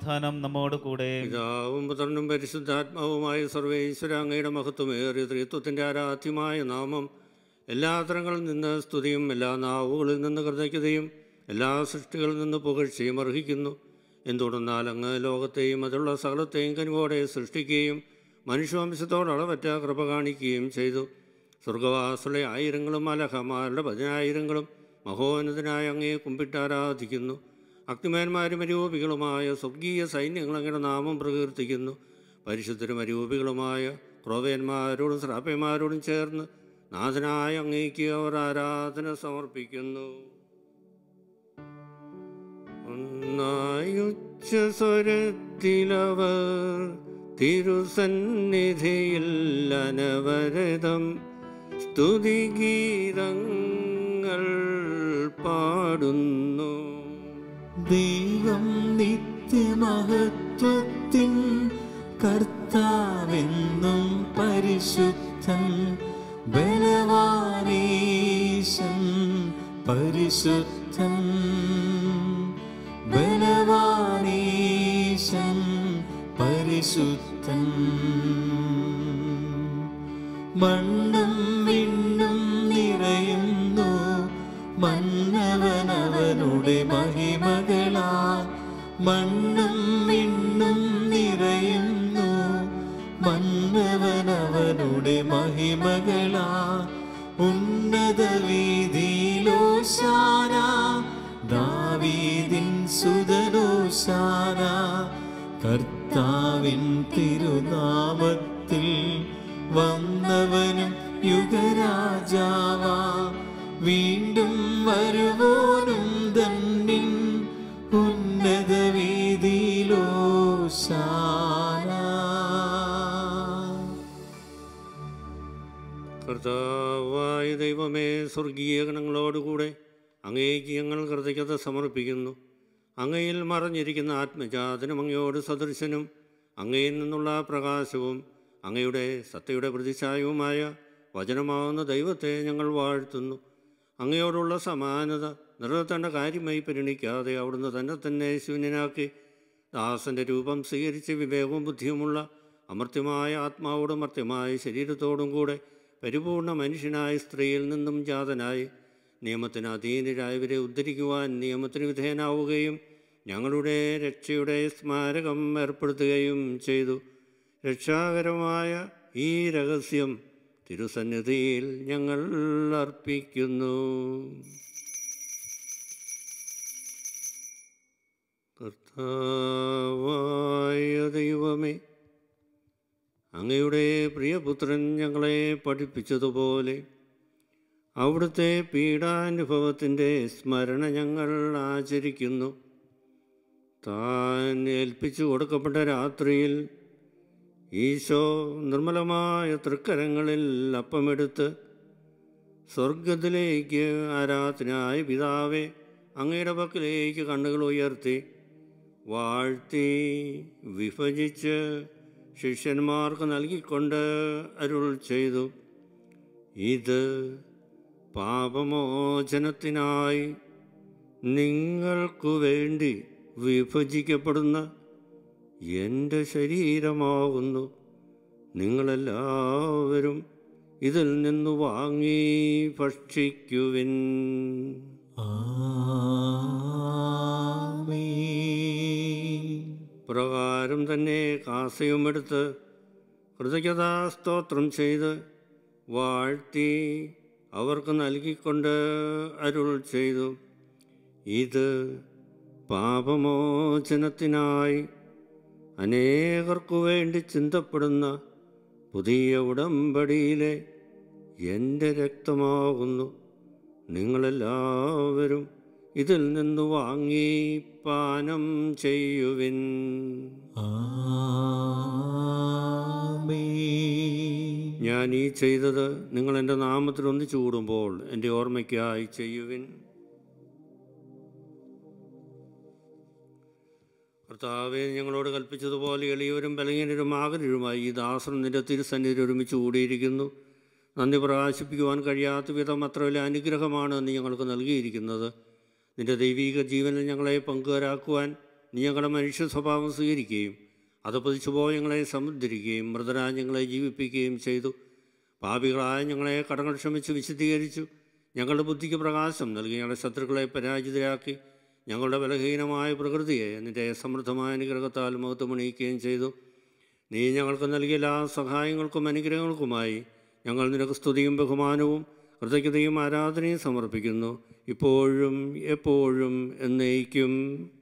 സമാധാനം നമ്മോട് കൂടെ പിതാവും പുത്രനും പരിശുദ്ധാത്മാവുമായ സർവേശ്വര അങ്ങയുടെ മഹത്വമേറിയ ത്രിത്വത്തിൻ്റെ ആരാധ്യമായ നാമം എല്ലാ തരങ്ങളിൽ നിന്ന് സ്തുതിയും എല്ലാ നാവുകളിൽ നിന്ന് കൃതജ്ഞതയും എല്ലാ സൃഷ്ടികളിൽ നിന്ന് പുകഴ്ചയും അർഹിക്കുന്നു എന്തുകൊണ്ടെന്നാൽ അങ്ങ് ലോകത്തെയും അതിലുള്ള സകലത്തെയും കനിവോടെ സൃഷ്ടിക്കുകയും മനുഷ്യവംശത്തോട് അളവറ്റ കൃപ കാണിക്കുകയും ചെയ്തു സ്വർഗവാസുള്ള ആയിരങ്ങളും അലഹമാരുടെ പതിനായിരങ്ങളും മഹോന്നതനായ അങ്ങയെ കുമ്പിട്ടാരാധിക്കുന്നു അഗ്നിമാന്മാരും അരൂപികളുമായ സ്വർഗീയ സൈന്യങ്ങൾ അങ്ങയുടെ നാമം പ്രകീർത്തിക്കുന്നു പരിശുദ്ധരും അരൂപികളുമായ ക്രോവേന്മാരോടും ശ്രാപ്യന്മാരോടും ചേർന്ന് നാഥനായ അങ്ങേക്ക് അവർ ആരാധന സമർപ്പിക്കുന്നു ഒന്നായുച്ച സ്വരത്തിലവർ തിരുസന്നിധിയിൽ അനവരതം സ്തുതിഗീതങ്ങൾ പാടുന്നു ദൈവം നിത്യമഹത്വത്തിൻ കർത്താവെന്നും പരിശുദ്ധൻ ബലവാനീശൻ പരിശുദ്ധൻ ബലവാനീശൻ പരിശുദ്ധൻ മണ്ണും വിണ്ണും നിറയുന്നു മന്നവനവനുടെ മഹിമകളാ മണ്ണും വിണ്ണും നിറയുന്നു മന്നവനവനുടെ മഹിമകളാ ഉന്നത വീതിയിലോശാന ദാവീദിൻ സുതലോശാന കർത്താവിൻ തിരുനാമത്തിൽ വന്നവനും യുഗരാജാവാ വീണ്ടും വരുവോനും തന്നിൻ ഉന്നത വീതിയിലോശാന കർത്താവായ ദൈവമേ സ്വർഗീയ ഗണങ്ങളോടുകൂടെ അങ്ങേക്ക് ഞങ്ങൾ കൃതജ്ഞത സമർപ്പിക്കുന്നു അങ്ങയിൽ മറഞ്ഞിരിക്കുന്ന ആത്മജാതനും അങ്ങയോട് സദൃശനും അങ്ങയിൽ നിന്നുള്ള പ്രകാശവും അങ്ങയുടെ സത്തയുടെ പ്രതിച്ഛായവുമായ വചനമാവുന്ന ദൈവത്തെ ഞങ്ങൾ വാഴ്ത്തുന്നു അങ്ങയോടുള്ള സമാനത നിറവേറ്റേണ്ട കാര്യമായി പരിണിക്കാതെ അവിടുന്ന് തന്നെ തന്നെ ശൂന്യനാക്കി ദാസന്റെ രൂപം സ്വീകരിച്ച് വിവേകവും ബുദ്ധിയുമുള്ള അമർത്യമായ ആത്മാവോടും മർത്യമായ ശരീരത്തോടും കൂടെ പരിപൂർണ മനുഷ്യനായ സ്ത്രീയിൽ നിന്നും ജാതനായി നിയമത്തിന് അധീനരായവരെ ഉദ്ധരിക്കുവാൻ നിയമത്തിന് വിധേയനാവുകയും ഞങ്ങളുടെ രക്ഷയുടെ സ്മാരകം ഏർപ്പെടുത്തുകയും ചെയ്തു രക്ഷാകരമായ ഈ രഹസ്യം തിരുസന്നിധിയിൽ ഞങ്ങൾ അർപ്പിക്കുന്നു കർത്താവായ ദൈവമേ അങ്ങയുടെ പ്രിയപുത്രൻ ഞങ്ങളെ പഠിപ്പിച്ചതുപോലെ അവിടുത്തെ പീഡാനുഭവത്തിൻ്റെ സ്മരണ ഞങ്ങൾ ആചരിക്കുന്നു താൻ ഏൽപ്പിച്ചു കൊടുക്കപ്പെട്ട രാത്രിയിൽ ഈശോ നിർമ്മലമായ തൃക്കരങ്ങളിൽ അപ്പമെടുത്ത് സ്വർഗത്തിലേക്ക് ആരാധനായ പിതാവെ അങ്ങയുടെ പക്കലേക്ക് കണ്ണുകൾ ഉയർത്തി വാഴ്ത്തി വിഭജിച്ച് ശിഷ്യന്മാർക്ക് നൽകിക്കൊണ്ട് അരുൾ ചെയ്തു ഇത് പാപമോചനത്തിനായി നിങ്ങൾക്കു വേണ്ടി വിഭജിക്കപ്പെടുന്ന എൻ്റെ ശരീരമാകുന്നു നിങ്ങളെല്ലാവരും ഇതിൽ നിന്ന് വാങ്ങി ഭക്ഷിക്കുവിൻ ആമേൻ പ്രകാരം തന്നെ കാസയുമെടുത്ത് കൃതജ്ഞതാസ്തോത്രം ചെയ്ത് വാഴ്ത്തി അവർക്ക് നൽകിക്കൊണ്ട് അരുൾ ചെയ്തു ഇത് പാപമോചനത്തിനായി അനേകർക്കു വേണ്ടി ചിന്തപ്പെടുന്ന പുതിയ ഉടമ്പടിയിലെ എൻ്റെ രക്തമാകുന്നു നിങ്ങളെല്ലാവരും ഇതിൽ നിന്ന് വാങ്ങി പാനം ചെയ്യുവിൻ ആമേൻ ഞാൻ ഈ ചെയ്തത് നിങ്ങൾ എൻ്റെ നാമത്തിൽ ഒന്നിച്ചു കൂടുമ്പോൾ എൻ്റെ ഓർമ്മയ്ക്കായി ചെയ്യുവിൻ കർത്താവെ ഞങ്ങളോട് കൽപ്പിച്ചതുപോലെ എളിയവരും ബലഹീനരും ആകരുമായി ഈ ദാസൻ നിന്റെ തിരുസന്നിധിയിൽ ഒരുമിച്ച് കൂടിയിരിക്കുന്നു നന്ദി പ്രകാശിപ്പിക്കുവാൻ കഴിയാത്ത വിധം അത്ര വലിയ അനുഗ്രഹമാണ് നീ ഞങ്ങൾക്ക് നൽകിയിരിക്കുന്നത് നിന്റെ ദൈവീക ജീവനിൽ ഞങ്ങളെ പങ്കുവരാക്കുവാൻ നീ ഞങ്ങളുടെ മനുഷ്യ സ്വഭാവം സ്വീകരിക്കുകയും അത് പതിച്ചുപോയ ഞങ്ങളെ സമുദ്ധരിക്കുകയും മൃതരായ ഞങ്ങളെ ജീവിപ്പിക്കുകയും ചെയ്തു പാപികളായ ഞങ്ങളെ കടങ്ങൾ ക്ഷമിച്ച് വിശദീകരിച്ചു ഞങ്ങളുടെ ബുദ്ധിക്ക് പ്രകാശം നൽകി ഞങ്ങളുടെ ശത്രുക്കളെ പരാജിതരാക്കി ഞങ്ങളുടെ ബലഹീനമായ പ്രകൃതിയെ നിന്റെ സമൃദ്ധമായ അനുഗ്രഹത്താൽ മുഖത്തുമണിയിക്കുകയും ചെയ്തു നീ ഞങ്ങൾക്ക് നൽകിയ എല്ലാ സഹായങ്ങൾക്കും അനുഗ്രഹങ്ങൾക്കുമായി ഞങ്ങൾ നിനക്ക് സ്തുതിയും ബഹുമാനവും കൃതജ്ഞതയും ആരാധനയും സമർപ്പിക്കുന്നു ഇപ്പോഴും എപ്പോഴും എന്നേക്കും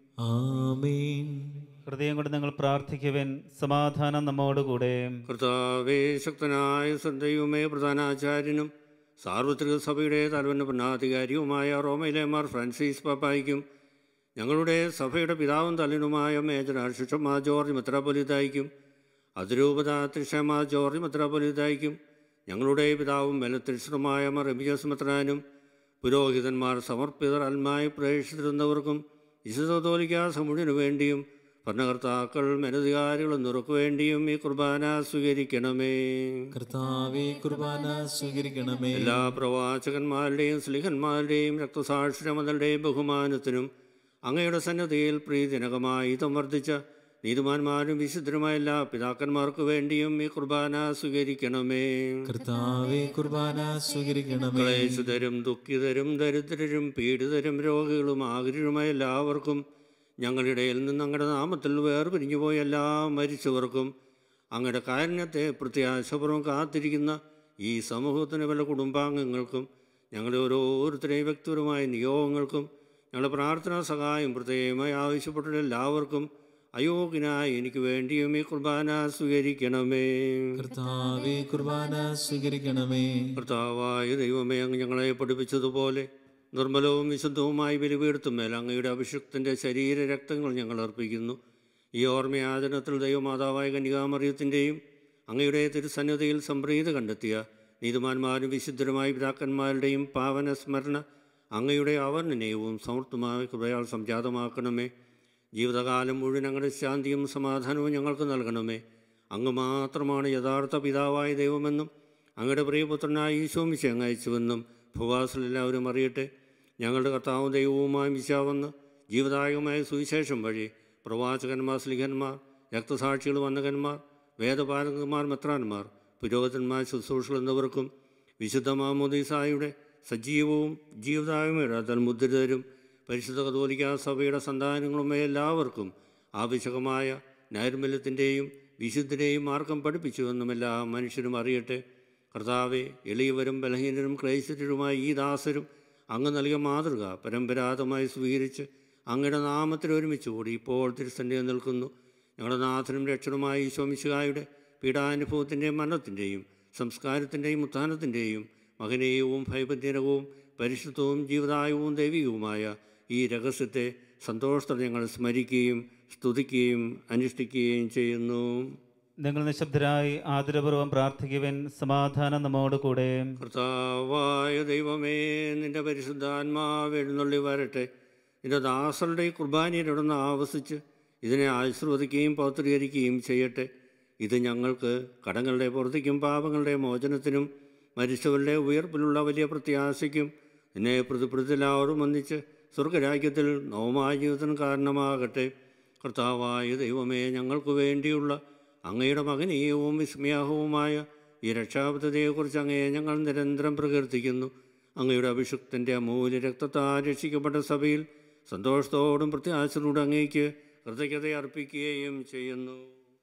ആമേൻ ഹൃദയം കൊണ്ട് നിങ്ങൾ പ്രാർത്ഥിക്കുവിൻ സമാധാനം നമ്മോടുകൂടെ കർത്താവേ ശക്തനായ ശ്രദ്ധയുമേ പ്രധാനാചാര്യനും സാർവത്രിക സഭയുടെ തലവന് ഭരണാധികാരിയുമായ റോമയിലെ മാർ ഫ്രാൻസിസ് പാപ്പായിക്കും ഞങ്ങളുടെ സഭയുടെ പിതാവും തലനുമായ മേജർ ആർഷിഷമാ ജോർജ് മെത്രാപൊലിതായിക്കും അതിരൂപത തൃഷമാ ജോർജ് മെത്രാപൊലിതായിക്കും ഞങ്ങളുടെ പിതാവും മെലത്തിരിശുമായ മാർ എമിജസ് മെത്രാനും പുരോഹിതന്മാർ സമർപ്പിതർ അൽമായി പ്രേക്ഷിച്ചിരുന്നവർക്കും വിശുദ്ധോലിക്ക സമുടിനു വേണ്ടിയും ഭരണകർത്താക്കൾ മേലധികാരികൾ എന്നിവർക്ക് വേണ്ടിയും ഈ കുർബാന സ്വീകരിക്കണമേ കർത്താവെ കുർബാന സ്വീകരിക്കണമേ എല്ലാ പ്രവാചകന്മാരുടെയും സ്ലിഹന്മാരുടെയും രക്തസാക്ഷിരമതകളുടെയും ബഹുമാനത്തിനും അങ്ങയുടെ സന്നദ്ധയിൽ പ്രീതിനകമായി ഇതം വർദ്ധിച്ച നീതിമാന്മാരും വിശുദ്ധരുമായ എല്ലാ പിതാക്കന്മാർക്ക് വേണ്ടിയും ഈ കുർബാന സ്വീകരിക്കണമേ കർത്താവെ കുർബാന സ്വീകരിക്കണമേ ക്ലേശിതരും ദുഃഖിതരും ദരിദ്രരും പീഡിതരും രോഗികളും ആഗ്രഹമായ എല്ലാവർക്കും ഞങ്ങളുടെ ഇടയിൽ നിന്ന് അങ്ങയുടെ നാമത്തിൽ വേർപിരിഞ്ഞുപോയ എല്ലാ മരിച്ചവർക്കും അങ്ങയുടെ കാരുണ്യത്തെ പ്രത്യാശപൂർവ്വം കാത്തിരിക്കുന്ന ഈ സമൂഹത്തിന് പല കുടുംബാംഗങ്ങൾക്കും ഞങ്ങളുടെ ഓരോരുത്തരെയും വ്യക്തിപരമായ നിയോഗങ്ങൾക്കും ഞങ്ങളുടെ പ്രാർത്ഥനാ സഹായം പ്രത്യേകമായി ആവശ്യപ്പെട്ട എല്ലാവർക്കും അയോഗ്യനായി എനിക്ക് വേണ്ടിയും ഈ കുർബാന സ്വീകരിക്കണമേ കർത്താവെ കുർബാന സ്വീകരിക്കണമേ കർത്താവായ ദൈവമേ അങ്ങ് ഞങ്ങളെ പഠിപ്പിച്ചതുപോലെ നിർമ്മലവും വിശുദ്ധവുമായി ബലിപീഠത്തുമേൽ അങ്ങയുടെ അഭിഷക്തിൻ്റെ ശരീര രക്തങ്ങൾ ഞങ്ങൾ അർപ്പിക്കുന്നു ഈ ഓർമ്മയാചരണത്തിൽ ദൈവമാതാവായ കന്യകാമറിയത്തിൻ്റെയും അങ്ങയുടെ തിരുസന്നിധിയിൽ സംപ്രീത കണ്ടെത്തിയ നീതിമാന്മാരും വിശുദ്ധരുമായ പിതാക്കന്മാരുടെയും പാവന സ്മരണ അങ്ങയുടെ അവർണ്ണനയവും സമർത്ഥമായ കൃപയാൽ സംജാതമാക്കണമേ ജീവിതകാലം മുഴുവൻ അങ്ങയുടെ ശാന്തിയും സമാധാനവും ഞങ്ങൾക്ക് നൽകണമേ അങ്ങ് മാത്രമാണ് യഥാർത്ഥ പിതാവായ ദൈവമെന്നും അങ്ങയുടെ പ്രിയപുത്രനായ ഈശോമിശ അങ്ങ് അയച്ചുവെന്നും ഭൂവാസിലെല്ലാവരും അറിയട്ടെ ഞങ്ങളുടെ കർത്താവും ദൈവവുമായ മിശാവെന്ന് ജീവദായകമായ സുവിശേഷം വഴി പ്രവാചകന്മാർ സ്ലിഹന്മാർ രക്തസാക്ഷികൾ വന്നകന്മാർ വേദപാലകന്മാർ മെത്രാന്മാർ പുരോഹിതന്മാർ ശുശ്രൂഷകൾ എന്നിവർക്കും വിശുദ്ധ മാമോദീസായുടെ സജീവവും ജീവദായകമായ മുദ്രിതരും പരിശുദ്ധ കത്തോലിക്ക സഭയുടെ സന്താനങ്ങളുമേ എല്ലാവർക്കും ആവശ്യകമായ നൈർമല്യത്തിൻ്റെയും വിശുദ്ധരെയും മാർഗം പഠിപ്പിച്ചുവെന്നും എല്ലാ മനുഷ്യരും അറിയട്ടെ കർത്താവെ എളിയവരും ബലഹീനരും ക്ലേശിതരുമായ ഈ ദാസരും അങ്ങ് നൽകിയ മാതൃക പരമ്പരാഗതമായി സ്വീകരിച്ച് അങ്ങയുടെ നാമത്തിൽ ഒരുമിച്ച് കൂടി ഇപ്പോൾ തിരുസന്നിധി നിൽക്കുന്നു ഞങ്ങളുടെ നാഥനും രക്ഷണമായ ഈശോമിശുകായുടെ പീഡാനുഭവത്തിൻ്റെയും മരണത്തിൻ്റെയും സംസ്കാരത്തിൻ്റെയും ഉത്ഥാനത്തിൻ്റെയും മകനീയവും ഭയഭദ്രകവും പരിശുദ്ധവും ജീവദായകവും ദൈവികവുമായ ഈ രഹസ്യത്തെ സന്തോഷത്തോടെ ഞങ്ങൾ സ്മരിക്കുകയും സ്തുതിക്കുകയും അനുഷ്ഠിക്കുകയും ചെയ്യുന്നു നിങ്ങൾ നിശബ്ദരായി ആദരപൂർവ്വം പ്രാർത്ഥിക്കുവിൻ സമാധാനം നമ്മോടുകൂടെ കർത്താവായ ദൈവമേ നിന്റെ പരിശുദ്ധാത്മാവ് എഴുന്നള്ളി വരട്ടെ നിന്റെ ദാസരുടെ ഈ കുർബാനയിലിടന്ന് ആവസിച്ച് ഇതിനെ ആശ്രവദിക്കുകയും പൗത്രീകരിക്കുകയും ചെയ്യട്ടെ ഇത് ഞങ്ങൾക്ക് കടങ്ങളുടെ പുറത്തേക്കും പാപങ്ങളുടെ മോചനത്തിനും മരിച്ചവരുടെ ഉയർപ്പിലുള്ള വലിയ പ്രത്യാശയ്ക്കും നിന്നെ പ്രതിപ്രതിലാവരും ഒന്നിച്ച് സ്വർഗരാജ്യത്തിൽ നവമായ ജീവിതത്തിന് കാരണമാകട്ടെ കർത്താവായ ദൈവമേ ഞങ്ങൾക്ക് വേണ്ടിയുള്ള അങ്ങയുടെ മകനീയവും വിസ്മയാഹവുമായ ഈ രക്ഷാപദ്ധതിയെക്കുറിച്ച് അങ്ങയെ ഞങ്ങൾ നിരന്തരം പ്രകീർത്തിക്കുന്നു അങ്ങയുടെ അഭിഷുക്തൻ്റെ അമൂല്യ രക്തത്താൽ രക്ഷിക്കപ്പെട്ട സഭയിൽ സന്തോഷത്തോടും പ്രത്യാശയോടും അങ്ങേക്ക് കൃതജ്ഞത അർപ്പിക്കുകയും ചെയ്യുന്നു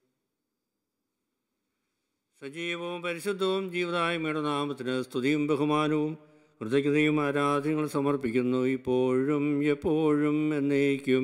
സജീവവും പരിശുദ്ധവും ജീവദായമയുടെ നാമത്തിന് സ്തുതിയും ബഹുമാനവും കൃതജ്ഞതയും ആരാധനകളും സമർപ്പിക്കുന്നു ഇപ്പോഴും എപ്പോഴും എന്നേക്കും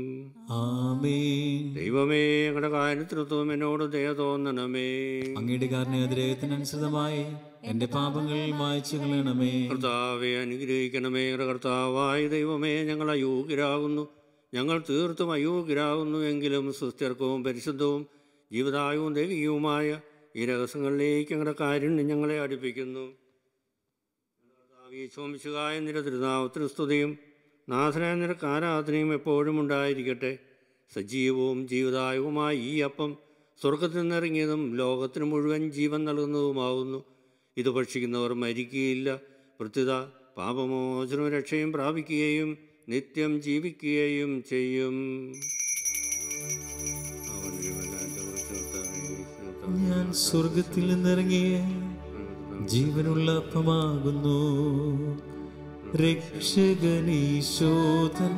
ആമേൻ ദൈവമേ ഞങ്ങളുടെ കാര്യത്തിനൊത്തും എന്നോട് ദയ തോന്നണമേ അങ്ങയുടെ കാരണാതിരേയത്തിനനുസൃതമായി എന്റെ പാപങ്ങൾ മായ്ച്ചു കളയണമേ കർത്താവെ അനുഗ്രഹിക്കണമേ ഞങ്ങളുടെ കർത്താവായ ദൈവമേ ഞങ്ങൾ അയോഗ്യരാകുന്നു ഞങ്ങൾ തീർത്തും അയോഗ്യരാകുന്നു എങ്കിലും സുസ്ഥിരക്കവും പരിശുദ്ധവും ജീവദായവും ദൈവികവുമായ ഈ രഹസ്യങ്ങളിലേക്ക് ഞങ്ങളുടെ കാരുണ്യം ഞങ്ങളെ അടുപ്പിക്കുന്നു ഈശോമിശുകായ നിര തിരുനാമത്തിന് സ്തുതിയും നാഥനായ നിരക്ക് ആരാധനയും എപ്പോഴും ഉണ്ടായിരിക്കട്ടെ സജീവവും ജീവദായകവുമായ ഈ അപ്പം സ്വർഗത്തിൽ നിന്നിറങ്ങിയതും ലോകത്തിന് മുഴുവൻ ജീവൻ നൽകുന്നതുമാകുന്നു ഇത് ഭക്ഷിക്കുന്നവർ മരിക്കുകയില്ല പ്രത്യുത പാപമോചനവും രക്ഷയും പ്രാപിക്കുകയും നിത്യം ജീവിക്കുകയും ചെയ്യും ഞാൻ സ്വർഗത്തിൽ നിന്നിറങ്ങിയ ജീവനുള്ള അപ്പമാകുന്നു രക്ഷകനീശോധൻ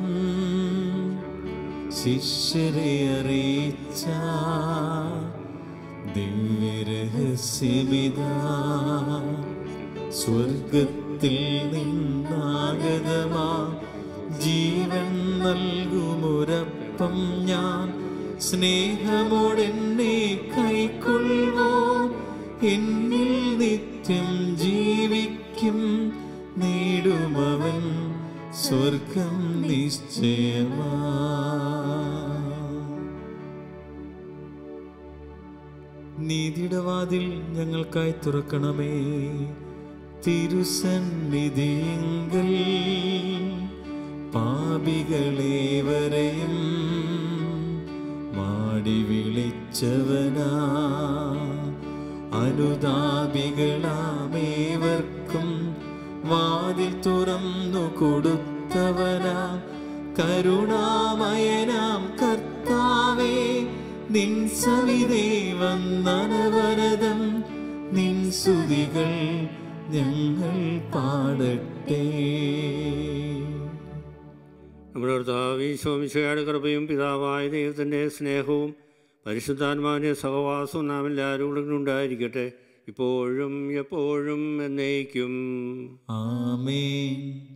ശിഷ്യരെ അറിയിച്ച ദിവ്യരഹസ്യമിതാ സ്വർഗത്തിൽ നിന്നാഗതമാ ജീവൻ നൽകുമൊരപ്പം ഞാൻ സ്നേഹമോടെന്നെ കൈക്കൊള്ളുവോ എന്നിൽ നിത്യം ജീവിക്കും നേടുമവൻ സ്വർഗം നിശ്ചയമാ നീതിയുടെ വാതിൽ ഞങ്ങൾക്കായി തുറക്കണമേ തിരുസന്നിധിയെങ്കിൽ പാപികളേവരെയും മാടി വിളിച്ചവനാ അനുതാപികളാമേവർക്കും വാതിൽ തുറന്നു കൊടുത്തവനാ കരുണാമയനാം കർത്താവേ നിൻ സവിതേ വന്നനവരതം നിൻ സ്തുതികൾ ഞങ്ങൾ പാടട്ടെ നമ്മുടെ കർത്താവ് ഈശോമിശയുടെ കൃപയും പിതാവായ ദൈവത്തിൻ്റെ സ്നേഹവും പരിശുദ്ധാത്മാവിൻ്റെ സഹവാസവും നാം എല്ലാവരും കൂടെ ഉണ്ടായിരിക്കട്ടെ ഇപ്പോഴും എപ്പോഴും എന്നേക്കും ആമേൻ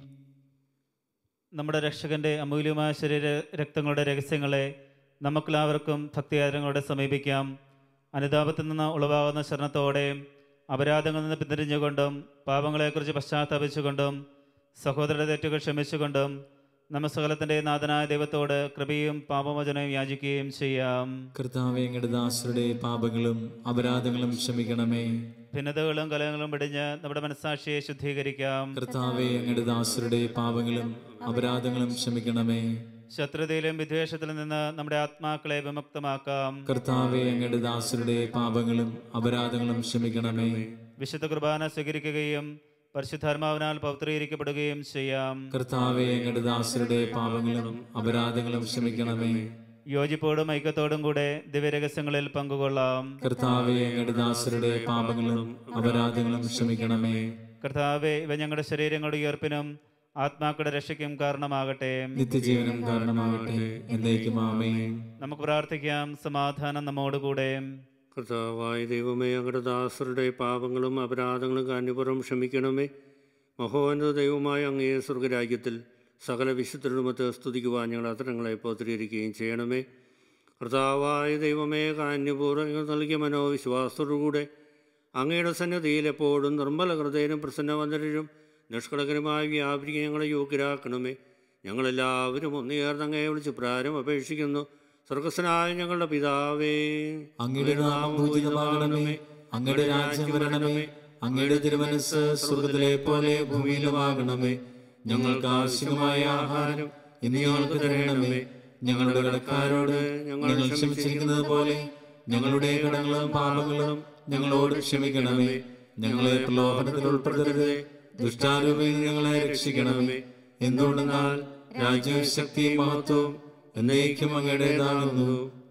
നമ്മുടെ രക്ഷകന്റെ അമൂല്യമായ ശരീര രക്തങ്ങളുടെ രഹസ്യങ്ങളെ നമുക്കെല്ലാവർക്കും ഭക്തിയാദരങ്ങളോടെ സമീപിക്കാം അനുതാപത്തിൽ നിന്ന് ഉളവാകുന്ന ശരണത്തോടെ അപരാധങ്ങളിൽ നിന്ന് പിന്തിരിഞ്ഞുകൊണ്ടും പാപങ്ങളെക്കുറിച്ച് പശ്ചാത്തപിച്ചുകൊണ്ടും സഹോദരരുടെ തെറ്റുകൾ ക്ഷമിച്ചുകൊണ്ടും നമ്മ സകലത്തിൻ്റെ നാഥനായ ദൈവത്തോട് കൃപയും പാപമോചനവും യാചിക്കുകയും ചെയ്യാം കർത്താവെ അങ്ങയുടെ ദാസരുടെ പാപങ്ങളും അപരാധങ്ങളും ക്ഷമിക്കണമേ ഭിന്നതകളും കലഹങ്ങളും വെടിഞ്ഞ് നമ്മുടെ മനസ്സാക്ഷിയെ ശുദ്ധീകരിക്കാം കർത്താവെ അങ്ങയുടെ ദാസരുടെ പാപങ്ങളും അപരാധങ്ങളും ക്ഷമിക്കണമേ ശത്രുതയിലും വിദ്വേഷത്തിലും നിന്ന് നമ്മുടെ ആത്മാക്കളെ വിമുക്തമാക്കാം കർത്താവെ അങ്ങയുടെ ദാസരുടെ പാപങ്ങളും അപരാധങ്ങളും ക്ഷമിക്കണമേ വിശുദ്ധ കുർബാന സ്വീകരിക്കുകയും പരിശുദ്ധാത്മാവിനാൽ പൗത്രീകരിക്കപ്പെടുകയും ചെയ്യാം കർത്താവെ അങ്ങയുടെ ദാസരുടെ പാപങ്ങളും അപരാധങ്ങളും ക്ഷമിക്കണമേ യോജിപ്പോടും ഐക്യത്തോടും കൂടെ ദിവ്യരഹസ്യങ്ങളിൽ പങ്കുകൊള്ളാം കർത്താവെ അങ്ങയുടെ ദാസരുടെ പാപങ്ങളും അപരാധങ്ങളും ക്ഷമിക്കണമേ കർത്താവെ ഇവ ഞങ്ങളുടെ ശരീരങ്ങളുടെ ഉയർപ്പിനും ആത്മാക്കളുടെ രക്ഷയ്ക്കും കാരണമാകട്ടെ നിത്യജീവനം കാരണമാകട്ടെ എന്നേക്കും ആമേൻ നമുക്ക് പ്രാർത്ഥിക്കാം സമാധാനം നമ്മോടുകൂടെ കർത്താവായ ദൈവമേ അങ്ങയുടെ ദാസരുടെ പാപങ്ങളും അപരാധങ്ങളും കാന്യപുറം ക്ഷമിക്കണമേ മഹോന്നത ദൈവമായ അങ്ങേ സ്വർഗരാജ്യത്തിൽ സകല വിശുദ്ധരുമത്ത് സ്തുതിക്കുവാൻ ഞങ്ങൾ അത്തരങ്ങളെ പോത്രീകരിക്കുകയും ചെയ്യണമേ കർത്താവായ ദൈവമേ കാന്യപൂർവ്വം ഞങ്ങൾ നൽകിയ മനോവിശ്വാസത്തോടുകൂടെ അങ്ങയുടെ സന്നദ്ധിയിൽ എപ്പോഴും നിർമ്മല ഹൃദയനും പ്രസന്നവന്തരും നിഷ്കളങ്കരമായി വ്യാപരിക്കാൻ ഞങ്ങളെ യോഗ്യരാക്കണമേ ഞങ്ങളെല്ലാവരും ഒന്നുചേർന്ന് അങ്ങയെ വിളിച്ച് പ്രാരം അപേക്ഷിക്കുന്നു സ്വർഗസ്വനായ ഞങ്ങളുടെ പിതാവേ അങ്ങയുടെ നാമം പൂജിതമാകണമേ അങ്ങയുടെ രാജ്യം വരണമേ അങ്ങയുടെ തിരുമനസ് സ്വർഗത്തിലെ പോലെ ഭൂമിയിലുമാകണമേ ഞങ്ങൾക്ക് ആവശ്യമായ ആഹാരം ഇന്ന് ഞങ്ങൾക്ക് തരണമേ ഞങ്ങളുടെ കടക്കാരോട് ഞങ്ങൾ ക്ഷമിച്ചിരിക്കുന്നത് പോലെ ഞങ്ങളുടെ കടങ്ങളും പാപങ്ങളും ഞങ്ങളോട് ക്ഷമിക്കണമേ ഞങ്ങളെ പ്രലോഭനത്തിൽ ഉൾപ്പെടുത്തരുത് ദുഷ്ടാരൂപയിൽ ഞങ്ങളെ രക്ഷിക്കണമേ എന്തുകൊണ്ടെന്നാൽ രാജ്യവും ശക്തിയും മഹത്വവും എന്നേക്കും അങ്ങയുടേതാകുന്നു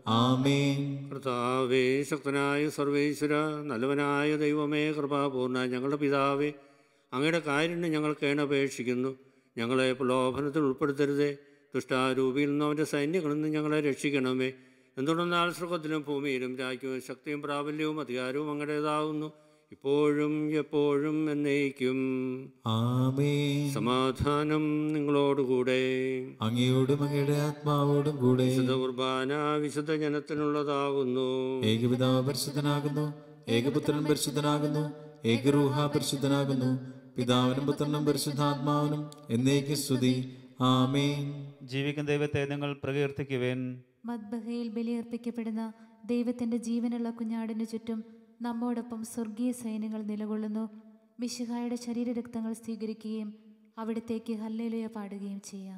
ആമേൻ കർത്താവേ ശക്തനായ സർവേശ്വര നല്ലവനായ ദൈവമേ കൃപാപൂർണ ഞങ്ങളുടെ പിതാവേ അങ്ങയുടെ കാരുണ്യം ഞങ്ങൾ കേണപേക്ഷിക്കുന്നു ഞങ്ങളെ പ്രലോഭനത്തിൽ ഉൾപ്പെടുത്തരുതേ ദുഷ്ടാരൂപിയിൽ നിന്നും അവൻ്റെ സൈന്യങ്ങളിൽ നിന്ന് ഞങ്ങളെ രക്ഷിക്കണമേ എന്തുകൊണ്ടെന്നാൽ സ്വർഗത്തിലും ഭൂമിയിലും രാജ്യവും ശക്തിയും പ്രാബല്യവും അധികാരവും അങ്ങടേതാകുന്നു ഇപ്പോഴും എപ്പോഴും എന്നേക്കും ആമേൻ സമാധാനം നിങ്ങളോടുകൂടെ അങ്ങയോടും അങ്ങയുടെ ആത്മാവോടും കൂടെ വിശുദ്ധ കുർബാന വിശുദ്ധ ജനത്തിനുള്ളതാകുന്നു ഏകപിതാവ് പരിശുദ്ധനാകുന്നു ഏകപുത്രൻ പരിശുദ്ധനാകുന്നു ഏകരൂഹ പരിശുദ്ധനാകുന്നു പിതാവിനും പുത്രനും പരിശുദ്ധാത്മാവിനും എന്നേക്ക് സ്തുതി ആമേൻ ജീവിക്കുന്ന ദൈവത്തെ നിങ്ങൾ പ്രകീർത്തിക്കുവേൻ മദ്ബഹയിൽ ബലിയർപ്പിക്കപ്പെടുന്ന ദൈവത്തിന്റെ ജീവനുള്ള കുഞ്ഞാടിനു ചുറ്റും നമ്മോടൊപ്പം സ്വർഗീയ സൈന്യങ്ങൾ നിലകൊള്ളുന്നു മിശിഹായുടെ ശരീരരക്തങ്ങൾ സ്വീകരിക്കുകയും അവിടത്തേക്ക് ഹല്ലേലുയ പാടുകയും ചെയ്യാം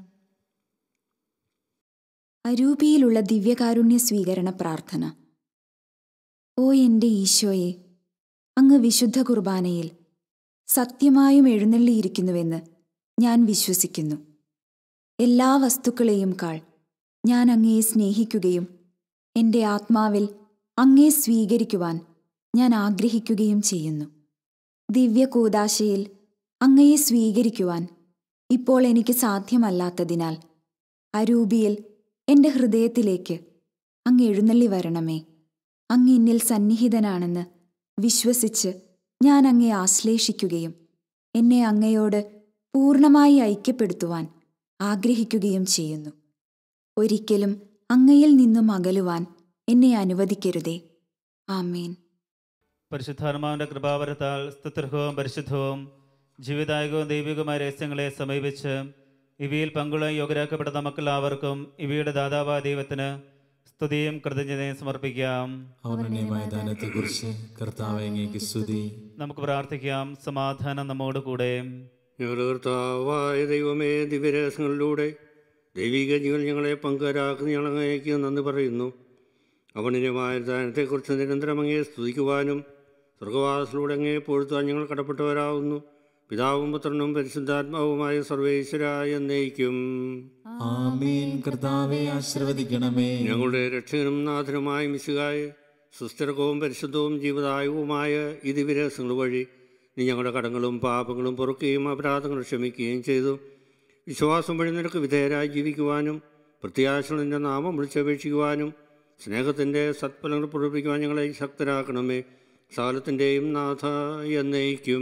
അരൂപിയിലുള്ള ദിവ്യകാരുണ്യ സ്വീകരണ പ്രാർത്ഥന ഓ എൻ്റെ ഈശോയെ അങ്ങ് വിശുദ്ധ കുർബാനയിൽ സത്യമായും എഴുന്നള്ളിയിരിക്കുന്നുവെന്ന് ഞാൻ വിശ്വസിക്കുന്നു എല്ലാ വസ്തുക്കളെയും കാൾ ഞാൻ അങ്ങയെ സ്നേഹിക്കുകയും എൻ്റെ ആത്മാവിൽ അങ്ങയെ സ്വീകരിക്കുവാൻ ഞാൻ ആഗ്രഹിക്കുകയും ചെയ്യുന്നു ദിവ്യ കൂദാശയിൽ അങ്ങയെ സ്വീകരിക്കുവാൻ ഇപ്പോൾ എനിക്ക് സാധ്യമല്ലാത്തതിനാൽ അരൂപിയിൽ എൻ്റെ ഹൃദയത്തിലേക്ക് അങ്ങ് എഴുന്നള്ളി വരണമേ അങ്ങ് എന്നിൽ സന്നിഹിതനാണെന്ന് വിശ്വസിച്ച് ഞാൻ അങ്ങയെ ആശ്ലേഷിക്കുകയും എന്നെ അങ്ങയോട് പൂർണ്ണമായി ഐക്യപ്പെടുത്തുവാൻ ആഗ്രഹിക്കുകയും ചെയ്യുന്നു ഒരിക്കലും അങ്ങയിൽ നിന്നും അകലുവാൻ എന്നെ അനുവദിക്കരുതേ ആമേൻ പരിശുദ്ധാത്മാവിന്റെ കൃപാവരത്താൽ സ്തുത്യർഹവും പരിശുദ്ധവും ജീവിതായകവും ദൈവികവുമായ രഹസ്യങ്ങളെ സമീപിച്ച് ഇവയിൽ പങ്കുള്ള യോഗ്യരാക്കപ്പെട്ട നമുക്കെല്ലാവർക്കും ഇവയുടെ ദാതാവായ ദൈവത്തിന് സ്തുതിയും കൃതജ്ഞതയും സമർപ്പിക്കാം അവനുമായ ദാനത്തെക്കുറിച്ച് കർത്താവ് അങ്ങേക്ക് സ്തുതി നമുക്ക് പ്രാർത്ഥിക്കാം സമാധാനം നമ്മോട് കൂടെ ഞങ്ങളുടെ കർത്താവായ ദൈവമേ ദിവ്യരഹസ്യങ്ങളിലൂടെ ദൈവിക ജീവൻ ഞങ്ങളെ പങ്കുകാരാക്കുന്ന ഞങ്ങളങ്ങേക്ക് നന്ദി പറയുന്നു അവണിനുമായ ദാനത്തെക്കുറിച്ച് നിരന്തരം അങ്ങയെ സ്തുതിക്കുവാനും സ്വർഗവാസത്തിലൂടെ അങ്ങയെ പൊഴുത്താൻ ഞങ്ങൾ കടപ്പെട്ടവരാകുന്നു പിതാവും പുത്രനും പരിശുദ്ധാത്മാവുമായ സർവേശ്വരായ എന്നേക്കും ആമീൻ കർത്താവെ ആശീർവദിക്കണമേ ഞങ്ങളുടെ രക്ഷകനും നാഥനുമായ മിശുകായ സുസ്ഥിരകവും പരിശുദ്ധവും ജീവദായകവുമായ ഈ ദിവ്യരഹസ്യങ്ങൾ വഴി നീ ഞങ്ങളുടെ കടങ്ങളും പാപങ്ങളും പൊറുക്കുകയും അപരാധങ്ങൾ ക്ഷമിക്കുകയും ചെയ്തു വിശ്വാസം വഴി നിനക്ക് വിധേയരായി ജീവിക്കുവാനും പ്രത്യാശകൾ നിന്റെ നാമം വിളിച്ചപേക്ഷിക്കുവാനും സ്നേഹത്തിൻ്റെ സത്ഫലങ്ങൾ പ്രകടിപ്പിക്കുവാൻ ഞങ്ങളെ ശക്തരാക്കണമേ സാലത്തിൻ്റെയും നാഥ എന്നയിക്കും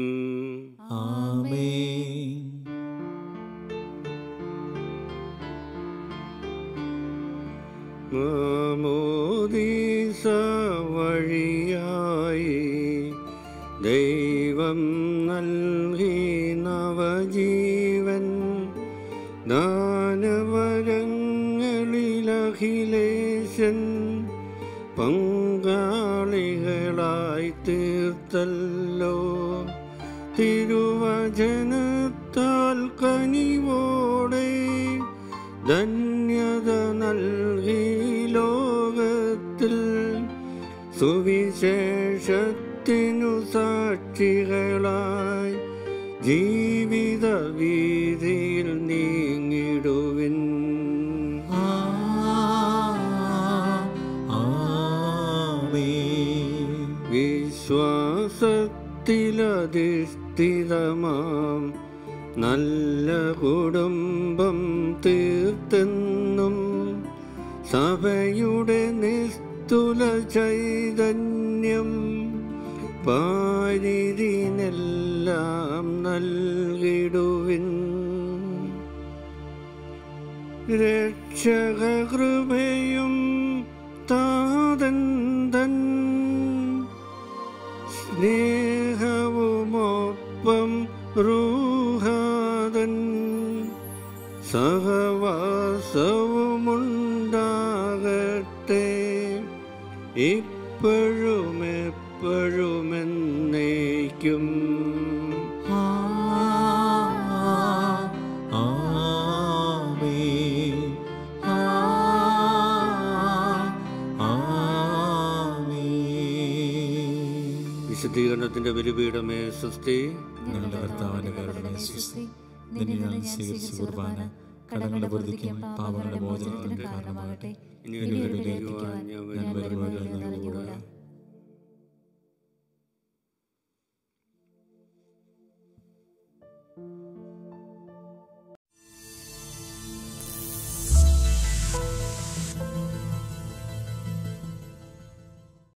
ആമേൻ മാമോദീസ വഴിയായി ദൈവം നൽകി നവജീവൻ ദാനവരങ്ങളിലഖിലേശൻ പങ്കാളികളായി തീർത്തല്ലോ തിരുവചനത്താൽ കനിവോടെ ധന്യത നൽകി ലോകത്തിൽ സുവിശേഷത്തിനു സാക്ഷികളായി ജീവിത വീതിയിൽ നീങ്ങിടുവിൻ ആ, ആമേൻ വിശ്വാസത്തിലധിഷ്ഠിതമാം നല്ല കുടുംബം തീർത്തെന്നും സഭയുടെ നിസ്തുല ചൈതന്യം പാരിതിനെല്ലാം നൽകിടുവിൻ രക്ഷകൃപയും താതൻ തൻ സ്നേഹവുമൊപ്പം റൂഹാതൻ സഹവാസവുമുണ്ടാകട്ടെ ഇപ്പോഴും എപ്പോഴും എന്നേക്കും ആ, ആമേൻ ആ, ആമേൻ വിശുദ്ധീകരണത്തിന്റെ ബലിപീഠമേ സുസ്ഥി ഞങ്ങളുടെ കർത്താവിന്റെ കരുണമേ സ്വസ്തി നിന്നെ ഞാൻ സ്വീകരിച്ച കുർബാന കടങ്ങളുടെ പൊറുതിക്കും പാപങ്ങളുടെ മോചനത്തിനും കാരണമാകട്ടെ ഇനി ഇനി ഒരു ഒരു ഞാൻ ഞാൻ വരുമ്പോൾ വരുമ്പോൾ കൂടെ